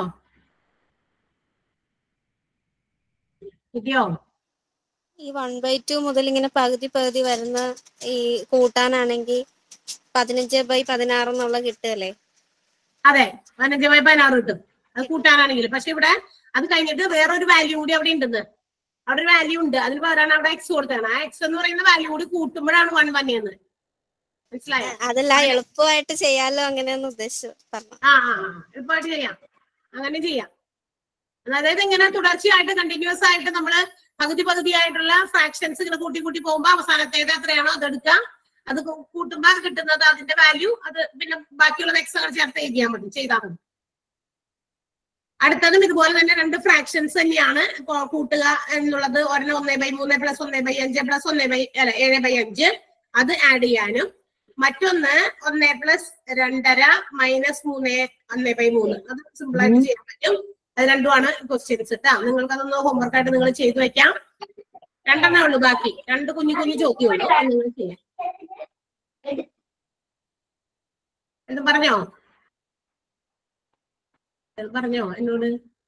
കിട്ടിയോ ഈ വൺ ബൈ ടു മുതൽ ഇങ്ങനെ പകുതി പകുതി വരുന്ന ഈ കൂട്ടാനാണെങ്കിൽ പതിനഞ്ച് ബൈ പതിനാറ് എന്നുള്ള കിട്ടുകയല്ലേ അതെ പതിനഞ്ച് ബൈ പതിനാറ് കിട്ടും അത് കൂട്ടാനാണെങ്കിൽ പക്ഷെ ഇവിടെ അത് കഴിഞ്ഞിട്ട് വേറൊരു വാല്യൂ കൂടി അവിടെ ഉണ്ടെന്ന് അവിടെ ഒരു വാല്യൂ ഉണ്ട് അതിന് പകരമാണ് അവിടെ എക്സ് കൊടുത്തതാണ് ആ എക്സ് എന്ന് പറയുന്ന വാല്യൂ കൂടി കൂട്ടുമ്പോഴാണ് വൺ വന്നത് മനസ്സിലായോ അതല്ല എളുപ്പമായിട്ട് ചെയ്യാലോ അങ്ങനെയൊന്ന് ഉദ്ദേശിച്ചു പറഞ്ഞു ആ ആ ആ. എളുപ്പമായിട്ട് ചെയ്യാം അങ്ങനെ ചെയ്യാം അതായത് ഇങ്ങനെ തുടർച്ചയായിട്ട് കണ്ടിന്യൂസ് ആയിട്ട് നമ്മള് പകുതി പകുതിയായിട്ടുള്ള ഫ്രാക്ഷൻസ് ഇങ്ങനെ കൂട്ടി കൂട്ടി പോകുമ്പോ അവസാനത്തേത് എത്രയാണോ അതെടുക്കാം അത് കൂ- കൂട്ടുമ്പോ അത് കിട്ടുന്നത് അതിന്റെ വാല്യൂ അത് പിന്നെ ബാക്കിയുള്ള എക്സ് അങ്ങനെ ചേർത്ത് എഴുതിയാൽ മതി ചെയ്താൽ മതി അടുത്തതും ഇതുപോലെ തന്നെ രണ്ട് ഫ്രാക്ഷൻസ് തന്നെയാണ് ഇപ്പൊ കൂട്ടുക എന്നുള്ളത് ഒരെണ്ണം ഒന്നേ ബൈ മൂന്ന് പ്ലസ് ഒന്നേ ബൈ അഞ്ച് പ്ലസ് ഒന്നേ ബൈ അല്ല ഏഴ് ബൈ അഞ്ച് അത് ആഡ് ചെയ്യാനും മറ്റൊന്ന് ഒന്നേ പ്ലസ് രണ്ടര മൈനസ് മൂന്ന് ഒന്നേ ബൈ മൂന്ന് അത് സിമ്പിൾ ആയിട്ട് ചെയ്യാൻ പറ്റും അത് രണ്ടുമാണ് ക്വസ്റ്റ്യൻസ് കേട്ടാ നിങ്ങൾക്ക് അതൊന്ന് ഹോംവർക്ക് ആയിട്ട് നിങ്ങൾ ചെയ്തു വെക്കാം രണ്ടെണ്ണേ ഉള്ളൂ ബാക്കി രണ്ട് കുഞ്ഞു കുഞ്ഞു ചോദ്യമുള്ളൂ അത് നിങ്ങൾ ചെയ്യാം എന്ത് പറഞ്ഞോ എന്ത് പറഞ്ഞോ എന്നോട്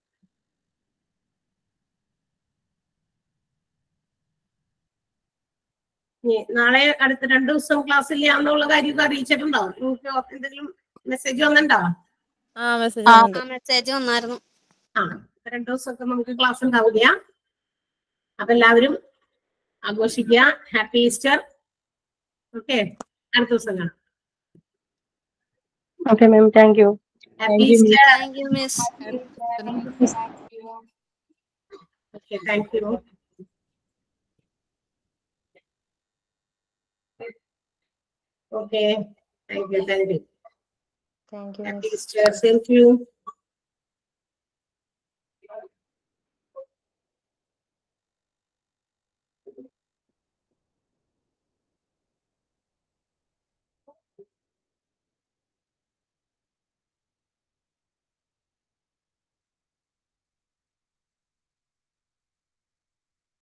ഇനി നാളെ അടുത്ത രണ്ടു ദിവസം ക്ലാസ് ഇല്ല എന്നുള്ള കാര്യം അറിയിച്ചിട്ടുണ്ടോ നിങ്ങൾക്ക് എന്തെങ്കിലും മെസ്സേജ് വന്നിട്ടുണ്ടോ ആ മെസ്സേജ് ആ. ആ മെസ്സേജ് വന്നായിരുന്നു ആ രണ്ടു ദിവസമൊക്കെ നമുക്ക് ക്ലാസ് ഉണ്ടാവില്ല അപ്പൊ എല്ലാവരും ആഘോഷിക്കുക ഹാപ്പി ഈസ്റ്റർ ഓക്കെ അടുത്ത ദിവസം കാണാം Okay, ma'am. Thank you. Happy Easter thank you miss okay thank you okay thank you thank you thank you happy Easter same to U